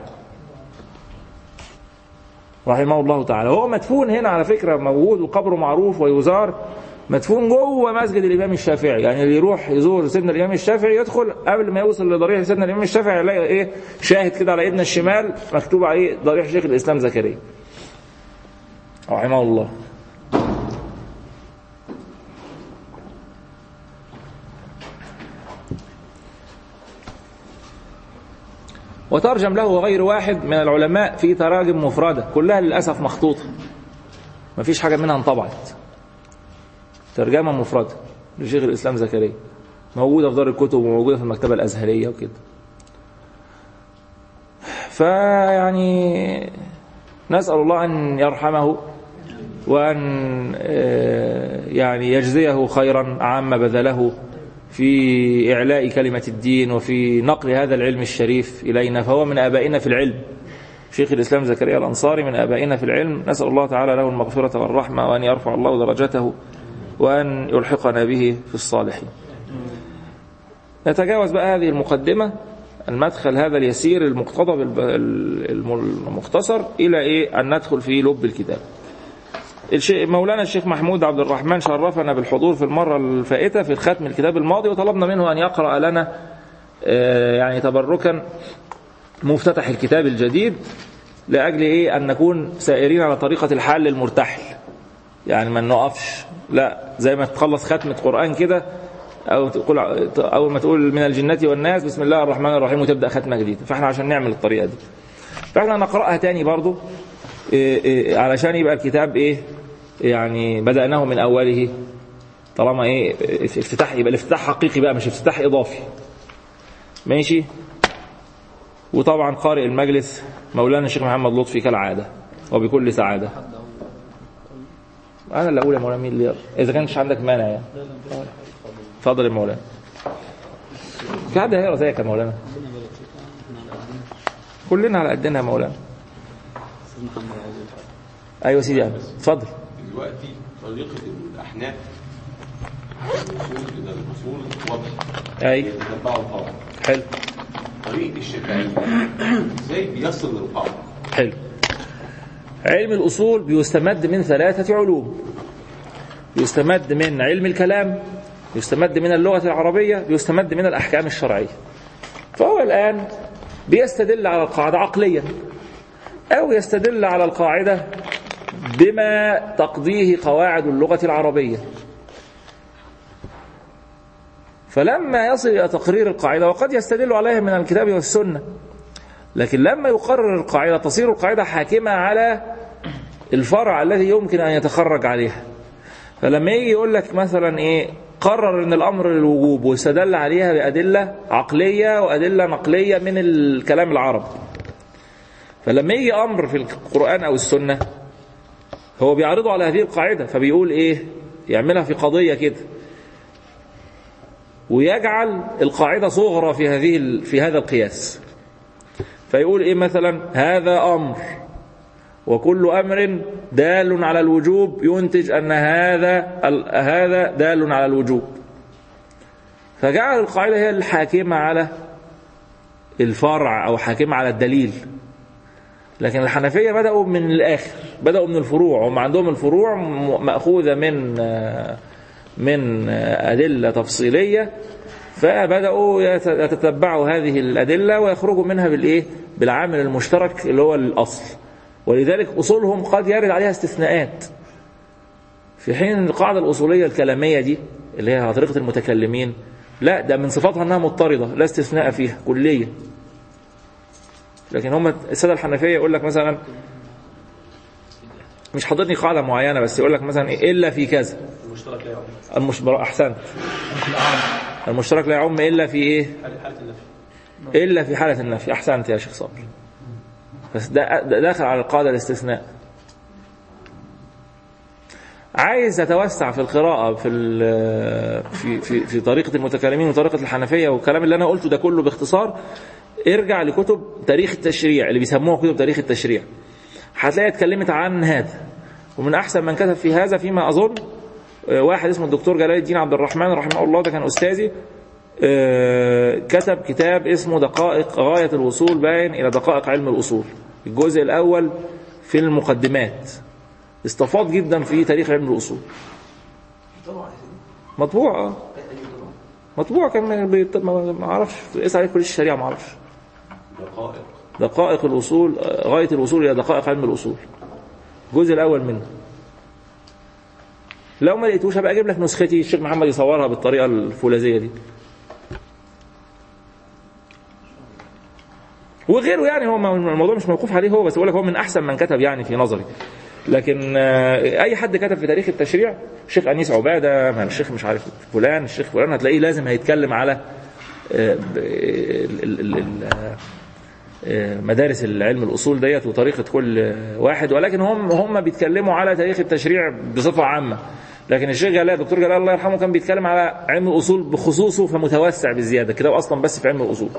رحمه الله تعالى هو مدفون هنا على فكره موجود وقبره معروف ويزار مدفون جوه مسجد الامام الشافعي يعني اللي يروح يزور سيدنا الامام الشافعي يدخل قبل ما يوصل لضريح سيدنا الامام الشافعي يلاقي ايه شاهد كده على ايدنا الشمال مكتوب عليه ضريح شيخ الاسلام زكريا رحمه الله وترجم له غير واحد من العلماء في تراجم مفردة كلها للأسف مخطوطة ما فيش حاجة منها انطبعت ترجمة مفردة لشيخ الإسلام زكريا موجودة في دار الكتب وموجودة في المكتبة الأزهرية وكده فيعني نسأل الله أن يرحمه وأن آه، يعني يجزيه خيرا عما بذله في إعلاء كلمة الدين وفي نقل هذا العلم الشريف إلينا فهو من آبائنا في العلم شيخ الإسلام زكريا الأنصاري من آبائنا في العلم نسأل الله تعالى له المغفرة والرحمة وأن يرفع الله درجته وأن يلحقنا به في الصالحين نتجاوز بقى هذه المقدمة المدخل هذا اليسير المقتضى بالب- المختصر إلى إيه أن ندخل في لب الكتاب الشيخ مولانا الشيخ محمود عبد الرحمن شرفنا بالحضور في المرة الفائتة في ختم الكتاب الماضي وطلبنا منه أن يقرأ لنا آه، يعني تبركا مفتتح الكتاب الجديد لأجل إيه أن نكون سائرين على طريقة الحل المرتحل يعني ما نقفش لا زي ما تخلص ختمة قرآن كده أو تقول أول ما تقول من الجنة والناس بسم الله الرحمن الرحيم وتبدأ ختمة جديدة فإحنا عشان نعمل الطريقة دي فإحنا نقرأها تاني برضو إيه إيه علشان يبقى الكتاب إيه يعني بدأناه من أوله طالما إيه افتتاح يبقى الافتتاح حقيقي بقى مش افتتاح إضافي ماشي وطبعا قارئ المجلس مولانا الشيخ محمد لطفي كالعادة وبكل سعادة أنا اللي أقول يا مولانا مين اللي يقرأ إذا كانش عندك مانع يعني اتفضل يا مولانا في حد هيقرا زيك يا مولانا كلنا على قدنا يا مولانا استاذ محمد عايز يتفضل. ايوه سيدي أحمد. اتفضل دلوقتي طريقة الأحناف الأصول إلى الأصول واضحة اي يتتبعوا القواعد حلو طريقة الشافعية إزاي بيصل للقاعدة حلو علم الأصول بيستمد من ثلاثة علوم يستمد من علم الكلام يستمد من اللغة العربية يستمد من الأحكام الشرعية فهو الآن بيستدل على القاعدة عقليا أو يستدل على القاعدة بما تقضيه قواعد اللغة العربية فلما يصل إلى تقرير القاعدة وقد يستدل عليها من الكتاب والسنة لكن لما يقرر القاعدة تصير القاعدة حاكمة على الفرع الذي يمكن أن يتخرج عليها فلما يجي يقول لك مثلا إيه قرر أن الأمر للوجوب واستدل عليها بأدلة عقلية وأدلة نقلية من الكلام العربي فلما يجي أمر في القرآن أو السنة هو بيعرضه على هذه القاعدة فبيقول إيه يعملها في قضية كده ويجعل القاعدة صغرى في هذه في هذا القياس فيقول ايه مثلا هذا امر وكل امر دال على الوجوب ينتج ان هذا ال- هذا دال على الوجوب فجعل القاعده هي الحاكمه على الفرع او حاكمه على الدليل لكن الحنفيه بداوا من الاخر بداوا من الفروع هم عندهم الفروع م- ماخوذه من آه، من آه، ادله تفصيليه فبدأوا يت- يتتبعوا هذه الأدلة ويخرجوا منها بالإيه؟ بالعامل المشترك اللي هو الأصل ولذلك أصولهم قد يرد عليها استثناءات في حين القاعدة الأصولية الكلامية دي اللي هي طريقة المتكلمين لا ده من صفاتها أنها مضطردة لا استثناء فيها كليا لكن هم السادة الحنفية يقول لك مثلا مش حاضرني قاعدة معينة بس يقول لك مثلا إيه إلا في كذا المشترك لا يعم المش... أحسنت المشترك لا يعم إلا في إيه حالة حالة النفي إلا في حالة النفي أحسنت يا شيخ صابر بس ده ده داخل على القاعدة الاستثناء عايز يتوسع في القراءة في ال- في في في طريقة المتكلمين وطريقة الحنفية والكلام اللي أنا قلته ده كله باختصار ارجع لكتب تاريخ التشريع اللي بيسموها كتب تاريخ التشريع هتلاقي اتكلمت عن هذا ومن أحسن من كتب في هذا فيما أظن آه، واحد اسمه الدكتور جلال الدين عبد الرحمن رحمه الله ده كان أستاذي آه، كتب كتاب اسمه دقائق غاية الوصول باين إلى دقائق علم الأصول الجزء الأول في المقدمات استفاض جدا في تاريخ علم الأصول طبعا مطبوع اه مطبوع كان بيت- ما ما اعرفش اسال عليه كل الشريعه ما اعرفش دقائق دقائق الوصول آه، غايه الوصول الى دقائق علم الاصول الجزء الاول منه لو ما لقيتوش هبقى اجيب لك نسختي الشيخ محمد يصورها بالطريقه الفولاذيه دي وغيره يعني هو ما- الموضوع مش موقوف عليه هو بس بقول لك هو من احسن من كتب يعني في نظري لكن آه، اي حد كتب في تاريخ التشريع الشيخ انيس عباده ما الشيخ مش عارف فلان الشيخ فلان هتلاقيه لازم هيتكلم على آه، ب- ال- ال- ال- آه، مدارس العلم الاصول ديت وطريقه كل واحد ولكن هم هم بيتكلموا على تاريخ التشريع بصفه عامه لكن الشيخ جلال الدكتور جلال الله يرحمه كان بيتكلم على علم الاصول بخصوصه فمتوسع بزياده كتاب اصلا بس في علم الاصول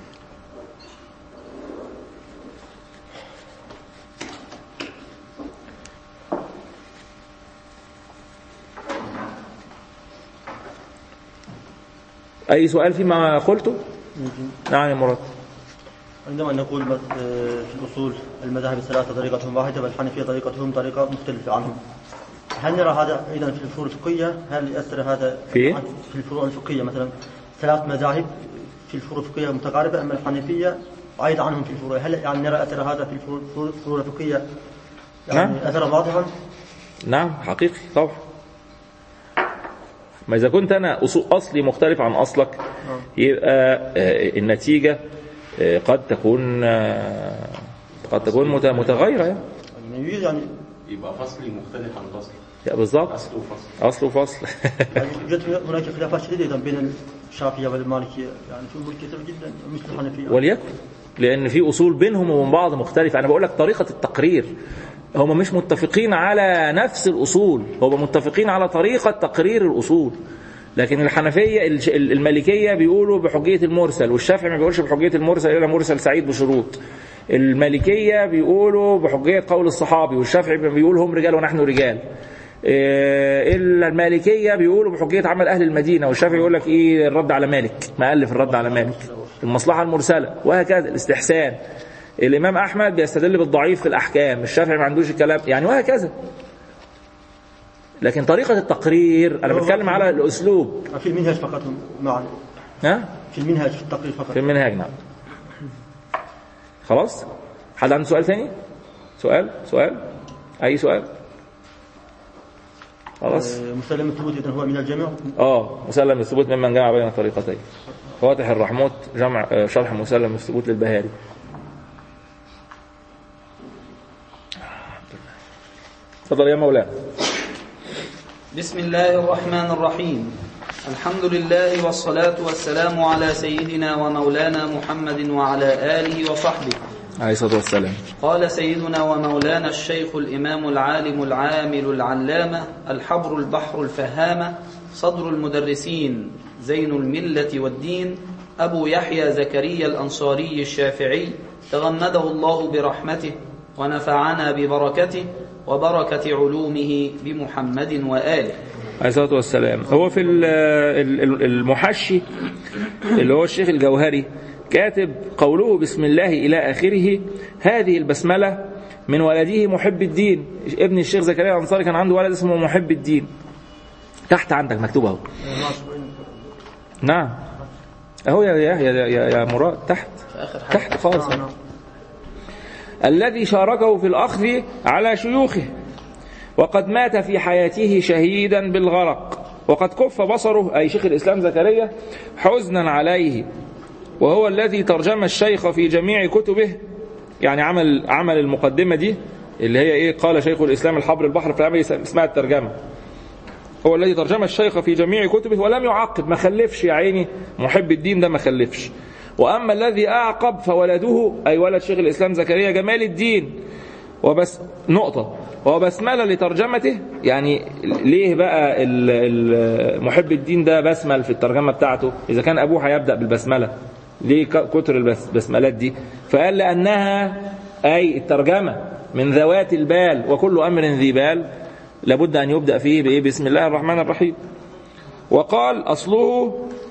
اي سؤال فيما قلته نعم يا مراد عندما نقول بس آه، في الأصول المذاهب الثلاثة طريقتهم واحدة والحنفية طريقتهم طريقة مختلفة عنهم هل نرى هذا أيضا في الفروع الفقهية هل يأثر هذا في إيه؟ في الفروع الفقهية مثلا ثلاث مذاهب في الفروع الفقهية متقاربة أما الحنفية بعيد عنهم في الفروع هل يعني نرى أثر هذا في الفروع الفروع- الفروع الفقهية يعني نعم. أثرا واضحا نعم حقيقي طبعا ما إذا كنت أنا أصول أصلي مختلف عن أصلك يبقى آه، النتيجة آه، قد تكون آه، قد تكون مت- متغيرة يعني يعني يجوز يعني يبقى فصلي مختلف عن فصلي يا بالظبط اصل وفصل أصل وفصل يعني يوجد هناك خلافات شديدة أيضا بين الشافعية والمالكية يعني في أمور كثيرة جدا مثل الحنفية وليكن لأن في أصول بينهم وبين بعض مختلفة أنا بقول لك طريقة التقرير هم مش متفقين على نفس الأصول هم متفقين على طريقة تقرير الأصول لكن الحنفية الش- المالكية بيقولوا بحجية المرسل والشافعي ما بيقولش بحجية المرسل إلا مرسل سعيد بشروط المالكية بيقولوا بحجية قول الصحابي والشافعي بيقول هم رجال ونحن رجال إيه، إلا المالكية بيقولوا بحجية عمل أهل المدينة والشافعي يقول لك إيه الرد على مالك ما ألف الرد على مالك المصلحة المرسلة وهكذا الاستحسان الإمام أحمد بيستدل بالضعيف في الأحكام الشافعي ما عندوش الكلام يعني وهكذا لكن طريقة التقرير أنا بتكلم على الأسلوب في المنهج فقط هم معا ها في المنهج في التقرير فقط في المنهاج نعم خلاص حد عنده سؤال ثاني سؤال سؤال أي سؤال خلاص آه، مسلم الثبوت إذا هو من الجمع اه مسلم الثبوت ممن جمع بين الطريقتين فواتح الرحموت جمع آه، شرح مسلم الثبوت للبهاري تفضل يا مولانا بسم الله الرحمن الرحيم الحمد لله والصلاة والسلام على سيدنا ومولانا محمد وعلى آله وصحبه عليه الصلاه والسلام قال سيدنا ومولانا الشيخ الإمام العالم العامل العلامة الحبر البحر الفهامة صدر المدرسين زين الملة والدين أبو يحيى زكريا الأنصاري الشافعي تغمده الله برحمته ونفعنا ببركته وبركة علومه بمحمد وآله عليه الصلاه والسلام هو في ال- ال- ال- المحشي اللي هو الشيخ الجوهري كاتب قوله بسم الله الى اخره هذه البسمله من ولده محب الدين ابن الشيخ زكريا الانصاري كان عنده ولد اسمه محب الدين تحت عندك مكتوب اهو نعم اهو يا يا يا, يا, يا مراد تحت في آخر حاجة تحت خالص الذي شاركه في الأخذ على شيوخه وقد مات في حياته شهيدا بالغرق وقد كف بصره أي شيخ الإسلام زكريا حزنا عليه وهو الذي ترجم الشيخ في جميع كتبه يعني عمل عمل المقدمة دي اللي هي إيه قال شيخ الإسلام الحبر البحر في العمل اسمها الترجمة هو الذي ترجم الشيخ في جميع كتبه ولم يعقب ما خلفش يا عيني محب الدين ده ما خلفش وأما الذي أعقب فولده أي ولد شيخ الإسلام زكريا جمال الدين وبس نقطة وبسملة لترجمته يعني ليه بقى ال- ال- محب الدين ده بسمل في الترجمة بتاعته إذا كان أبوه هيبدأ بالبسملة ليه ك- كتر البسملات دي فقال لأنها أي الترجمة من ذوات البال وكل أمر ذي بال لابد أن يبدأ فيه بإيه بسم الله الرحمن الرحيم وقال أصله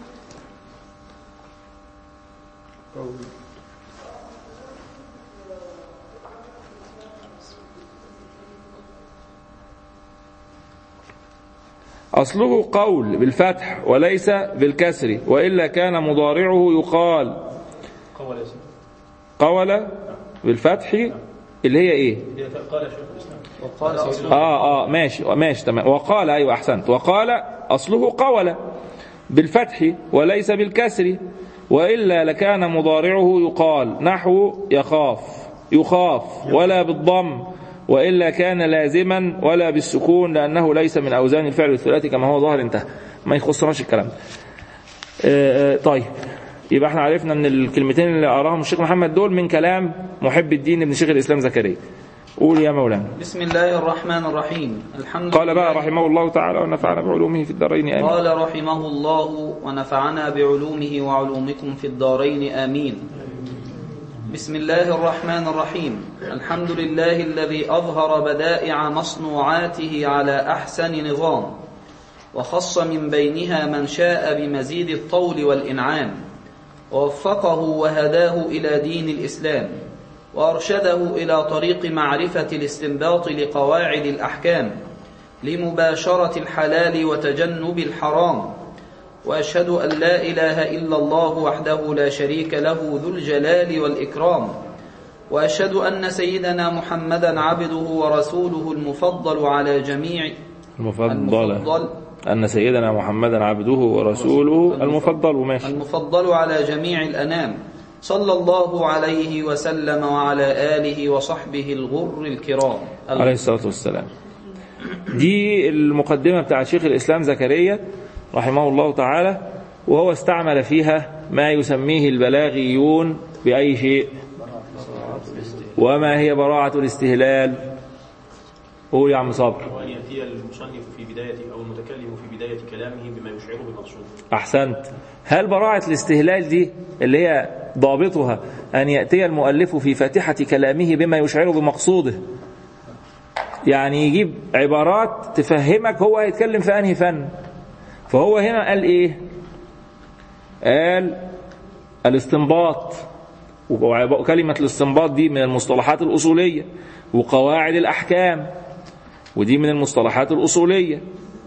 أصله قول بالفتح وليس بالكسر وإلا كان مضارعه يقال قول يا سيدي قول بالفتح اللي هي إيه هي قال شيخ الاسلام وقال أصله آه آه ماشي ماشي تمام وقال أيوة أحسنت وقال أصله قول بالفتح وليس بالكسر وإلا لكان مضارعه يقال نحو يخاف يخاف ولا بالضم وإلا كان لازما ولا بالسكون لأنه ليس من أوزان الفعل الثلاثي كما هو ظاهر انتهى ما يخصناش الكلام ده آه، آه، طيب يبقى احنا عرفنا ان الكلمتين اللي قراهم الشيخ محمد دول من كلام محب الدين ابن شيخ الاسلام زكريا قول يا مولانا بسم الله الرحمن الرحيم الحمد قال بقى لله رحمه الله تعالى ونفعنا بعلومه في الدارين امين قال رحمه الله ونفعنا بعلومه وعلومكم في الدارين آمين بسم الله الرحمن الرحيم الحمد لله الذي أظهر بدائع مصنوعاته على أحسن نظام وخص من بينها من شاء بمزيد الطول والإنعام ووفقه وهداه إلى دين الإسلام وأرشده إلى طريق معرفة الاستنباط لقواعد الأحكام لمباشرة الحلال وتجنب الحرام وأشهد أن لا إله إلا الله وحده لا شريك له ذو الجلال والإكرام وأشهد أن سيدنا محمدا عبده ورسوله المفضل على جميع المفضلة المفضل أن سيدنا محمدا عبده ورسوله المفضل ماشي المفضل على جميع الأنام صلى الله عليه وسلم وعلى آله وصحبه الغر الكرام عليه الصلاة والسلام دي المقدمة بتاع شيخ الإسلام زكريا رحمه الله تعالى وهو استعمل فيها ما يسميه البلاغيون بأي شيء وما هي براعة الاستهلال قول يا عم صبر وأن يأتي المصنف في بداية أو المتكلم في بداية كلامه بما يشعره بمقصود أحسنت هل براعة الاستهلال دي اللي هي ضابطها أن يأتي المؤلف في فاتحة كلامه بما يشعره بمقصوده يعني يجيب عبارات تفهمك هو هيتكلم في أنهي فن فهو هنا قال إيه قال الاستنباط وكلمة الاستنباط دي من المصطلحات الأصولية وقواعد الأحكام ودي من المصطلحات الأصولية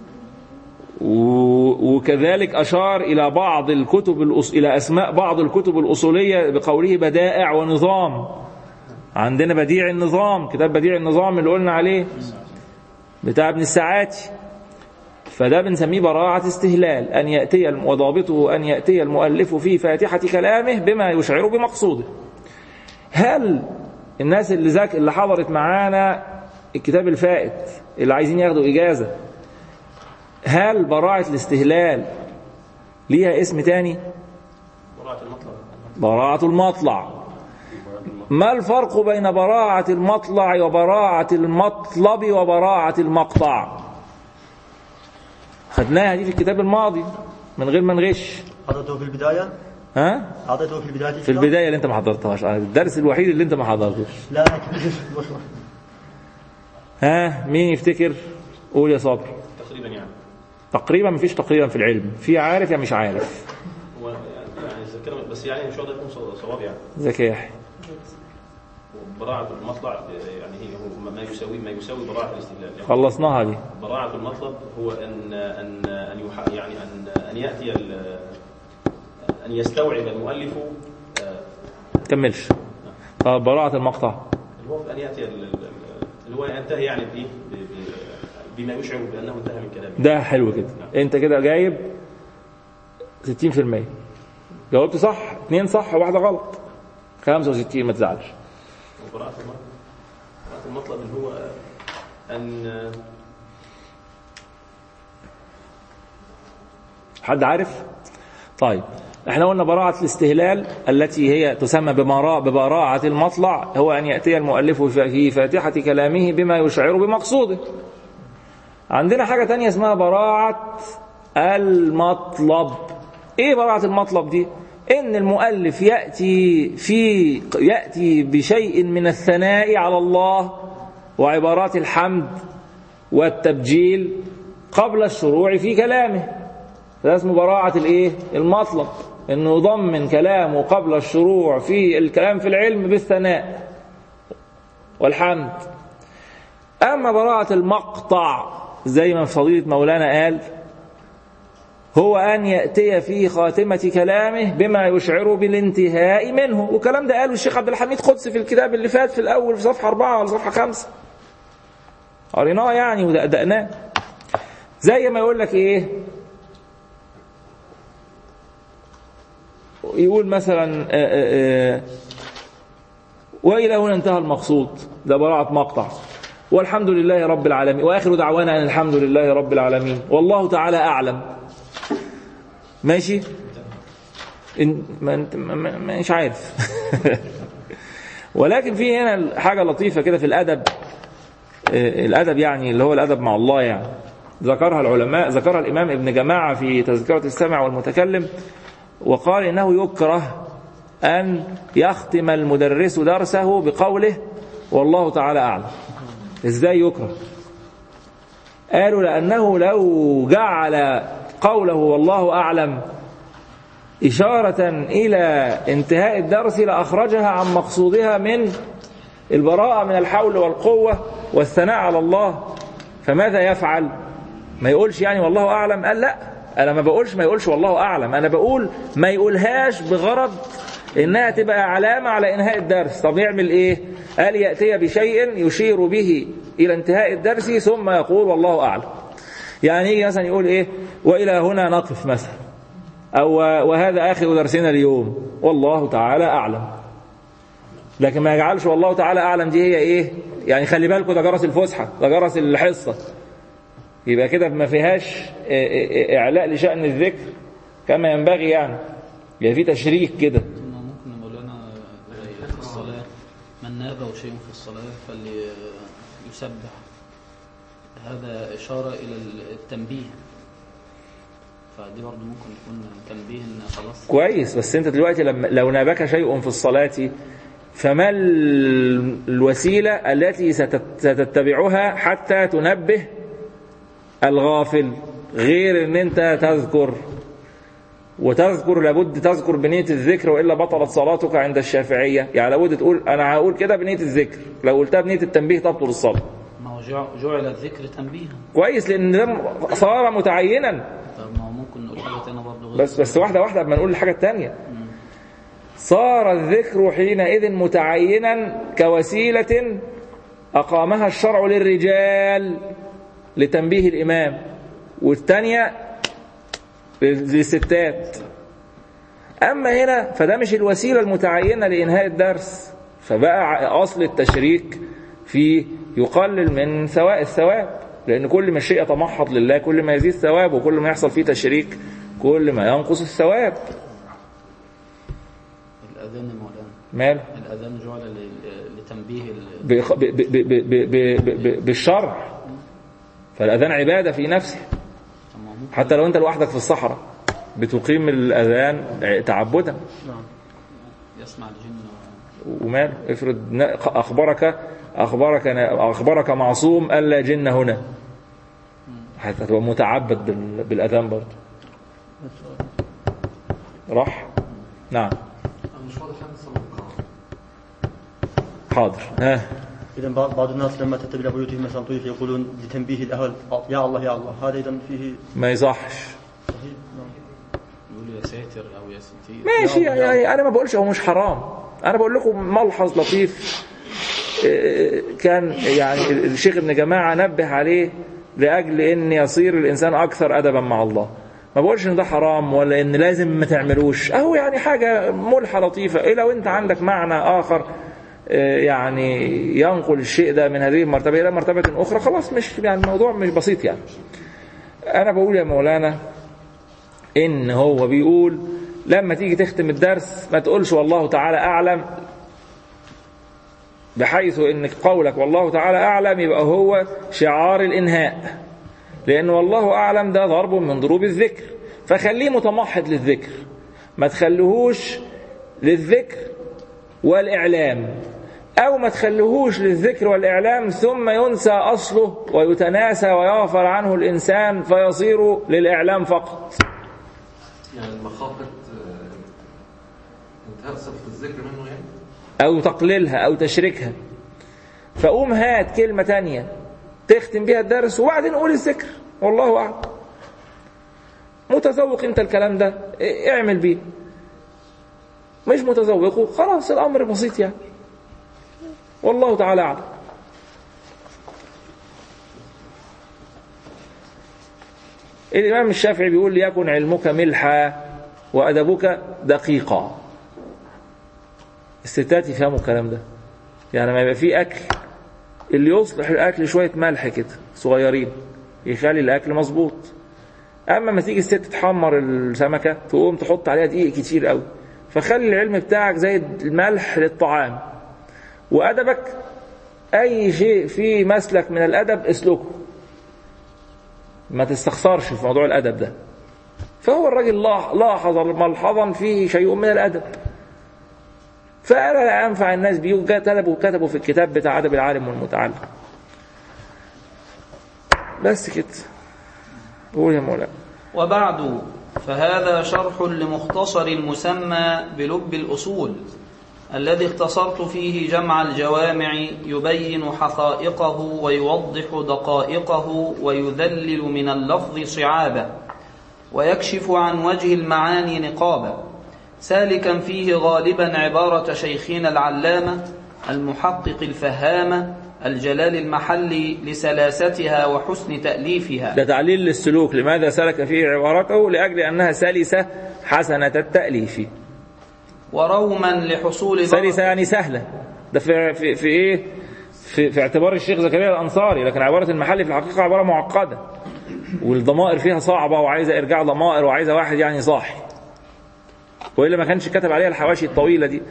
و- وكذلك أشار إلى بعض الكتب الأص... إلى أسماء بعض الكتب الأصولية بقوله بدائع ونظام عندنا بديع النظام كتاب بديع النظام اللي قلنا عليه بتاع ابن الساعاتي فده بنسميه براعة استهلال أن يأتي الم- وضابطه أن يأتي المؤلف في فاتحة كلامه بما يشعر بمقصوده هل الناس اللي ذاك اللي حضرت معانا الكتاب الفائت اللي عايزين ياخدوا إجازة هل براعة الاستهلال ليها اسم تاني براعة المطلب براعة المطلع ما الفرق بين براعة المطلع وبراعة المطلب وبراعة المقطع خدناها دي في الكتاب الماضي من غير ما نغش حضرته في البداية ها أعطيته في البداية في البداية اللي انت ما حضرتهاش آه، الدرس الوحيد اللي انت ما حضرتوش لا أكيد ها مين يفتكر قول يا صابر تقريبا يعني تقريبا مفيش تقريبا في العلم في عارف يا مش عارف هو يعني الذاكرة بس يعني إن شاء الله يكون صو- صواب يعني ذكاء براعة المطلع يعني هي هو ما يساوي ما يساوي براعة الاستدلال يعني خلصناها دي براعة المطلب هو أن أن أن يح يعني أن أن يأتي ال- أن يستوعب المؤلف آه، كملش طب براعة المقطع اللي هو أن يأتي ال- ال- اللي هو ينتهي يعني بإيه ب- ب- بما يشعر بأنه انتهى من كلامه ده حلو كده انت كده جايب 60% جاوبت صح اتنين صح وواحدة غلط 65 ما تزعلش وبراءة المطلب براءة المطلب اللي هو أن حد عارف طيب احنا قلنا براعة الاستهلال التي هي تسمى بمراء ببراعة المطلع هو أن يأتي المؤلف في فاتحة كلامه بما يشعر بمقصوده عندنا حاجة تانية اسمها براعة المطلب ايه براعة المطلب دي ان المؤلف يأتي في يأتي بشيء من الثناء على الله وعبارات الحمد والتبجيل قبل الشروع في كلامه ده اسمه براعة الايه المطلب انه يضمن كلامه قبل الشروع في الكلام في العلم بالثناء والحمد اما براعة المقطع زي ما فضيلة مولانا قال هو أن يأتي في خاتمة كلامه بما يشعر بالانتهاء منه والكلام ده قاله الشيخ عبد الحميد قدسي في الكتاب اللي فات في الأول في صفحة أربعة ولا صفحة خمسة قريناه يعني ودقدقناه زي ما يقول لك إيه يقول مثلا آآ آآ وإلى هنا انتهى المقصود ده براعة مقطع والحمد لله رب العالمين وآخر دعوانا أن الحمد لله رب العالمين والله تعالى أعلم ماشي إن ما انت ما ما- ما- مش عارف ولكن في هنا حاجة لطيفة كده في الأدب آه، الأدب يعني اللي هو الأدب مع الله يعني ذكرها العلماء ذكرها الإمام ابن جماعة في تذكرة السامع والمتكلم وقال إنه يكره أن يختم المدرس درسه بقوله والله تعالى أعلم إزاي يكره قالوا لأنه لو جعل قوله والله أعلم إشارة إلى انتهاء الدرس لأخرجها عن مقصودها من البراءة من الحول والقوة والثناء على الله فماذا يفعل ما يقولش يعني والله أعلم قال لا أنا ما بقولش ما يقولش والله أعلم أنا بقول ما يقولهاش بغرض إنها تبقى علامة على إنهاء الدرس طب يعمل إيه قال يأتي بشيء يشير به إلى انتهاء الدرس ثم يقول والله أعلم يعني يجي مثلا يقول ايه والى هنا نقف مثلا او وهذا اخر درسنا اليوم والله تعالى اعلم لكن ما يجعلش والله تعالى اعلم دي هي ايه يعني خلي بالكم ده جرس الفسحه ده جرس الحصه يبقى كده ما فيهاش اعلاء لشان الذكر كما ينبغي يعني يبقى في تشريك كده ممكن مولانا في الصلاة من نابه شيء في الصلاة فليسبح هذا إشارة إلى التنبيه فدي برضه ممكن تكون تنبيه ان خلاص كويس بس انت دلوقتي لما لو نابك شيء في الصلاة فما ال- الوسيلة التي ستت- ستتبعها حتى تنبه الغافل غير ان انت تذكر وتذكر لابد تذكر بنية الذكر وإلا بطلت صلاتك عند الشافعية يعني لابد تقول أنا هقول كده بنية الذكر لو قلتها بنية التنبيه تبطل الصلاة ما هو جع- جعل الذكر تنبيها كويس لأن ده صار متعينا طب ما هو ممكن نقول حاجة تانية برضه غير بس بس واحدة واحدة قبل ما نقول الحاجة التانية صار الذكر حينئذ متعينا كوسيلة أقامها الشرع للرجال لتنبيه الإمام والثانية للستات أما هنا فده مش الوسيلة المتعينة لإنهاء الدرس فبقى أصل التشريك في يقلل من ثواء الثواب لأن كل ما الشيء يتمحض لله كل ما يزيد ثواب وكل ما يحصل فيه تشريك كل ما ينقص الثواب الأذان يا مولانا ماله الأذان جعل ل- لتنبيه ال- بخ- ب- ب- ب- ب- ب- ب- ب- بالشرع فالأذان عبادة في نفسه طب ما هو ممكن حتى لو أنت لوحدك في الصحراء بتقيم الأذان تعبدا نعم يسمع الجن و- وماله افرض ن- أخبرك أخبرك أخبرك معصوم ألا جن هنا حتى تبقى متعبد بال- بالأذان برضه راح نعم أنا مش واضح عندي صلاة القراءة حاضر ها إذا بعض بعض الناس لما تتبع إلى بيوتهم مثلا طيف يقولون لتنبيه الأهل يا الله يا الله هذا إذا فيه ما يصحش صحيح نعم يقولوا يا ساتر أو يا ستير ماشي يعني انا ما بقولش هو مش حرام انا بقول لكم ملحظ لطيف إيه، كان يعني الشيخ ابن جماعه نبه عليه لاجل ان يصير الانسان اكثر ادبا مع الله ما بقولش ان ده حرام ولا ان لازم ما تعملوش اهو يعني حاجه ملحه لطيفه ايه لو انت عندك معنى اخر إيه، يعني ينقل الشيء ده من هذه المرتبه الى مرتبه اخرى خلاص مش يعني الموضوع مش بسيط يعني انا بقول يا مولانا ان هو بيقول لما تيجي تختم الدرس ما تقولش والله تعالى اعلم بحيث ان قولك والله تعالى اعلم يبقى هو شعار الانهاء لان والله اعلم ده ضرب من ضروب الذكر فخليه متمحض للذكر ما تخليهوش للذكر والاعلام او ما تخليهوش للذكر والاعلام ثم ينسى اصله ويتناسى ويغفر عنه الانسان فيصير للاعلام فقط يعني مخافة آه، انتهاء صفة الذكر منه يعني أو تقليلها أو تشريكها فقوم هات كلمة تانية تختم بيها الدرس وبعدين قول الذكر والله أعلم متذوق أنت الكلام ده اه، اعمل بيه مش متذوقه خلاص الأمر بسيط يعني والله تعالى أعلم الإمام الشافعي بيقول ليكن علمك ملحا وأدبك دقيقا الستات يفهموا الكلام ده يعني ما يبقى فيه أكل اللي يصلح الأكل شوية ملح كده صغيرين يخلي الأكل مظبوط أما ما تيجي الست تحمر السمكة تقوم تحط عليها دقيق كتير قوي فخلي العلم بتاعك زي الملح للطعام وأدبك أي شيء فيه مسلك من الأدب اسلكه ما تستخسرش في موضوع الأدب ده فهو الراجل لاح- لاحظ ملحظا فيه شيء من الأدب فأنا أنفع الناس بيه وكتبوا كتبوا في الكتاب بتاع أدب العالم والمتعلم بس كده قول يا مولانا وبعد فهذا شرح لمختصر المسمى بلب الأصول الذي اختصرت فيه جمع الجوامع يبين حقائقه ويوضح دقائقه ويذلل من اللفظ صعابه ويكشف عن وجه المعاني نقابا سالكا فيه غالبا عبارة شيخنا العلامة المحقق الفهامة الجلال المحلي لسلاستها وحسن تأليفها ده تعليل للسلوك لماذا سلك فيه عبارته لأجل أنها سلسة حسنة التأليف وروما لحصول سلسة يعني سهلة ده في, في, في إيه في, في اعتبار الشيخ زكريا الأنصاري لكن عبارة المحلي في الحقيقة عبارة معقدة والضمائر فيها صعبة وعايزة إرجاع ضمائر وعايزة واحد يعني صاحي وإلا ما كانش كتب عليها الحواشي الطويلة دي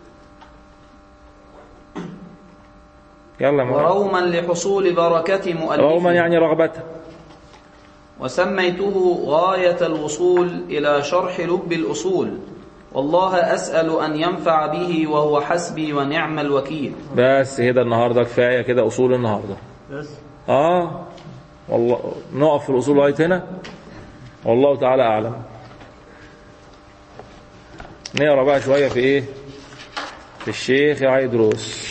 يلا يا مولانا. وروما لحصول بركة مؤلفه روما يعني رغبة وسميته غاية الوصول إلى شرح لب الأصول والله أسأل أن ينفع به وهو حسبي ونعم الوكيل بس كده النهارده كفايه كده اصول النهارده بس اه والله نقف في الاصول لغايه هنا والله تعالى اعلم نقرا بقى شويه في ايه في الشيخ عيدروس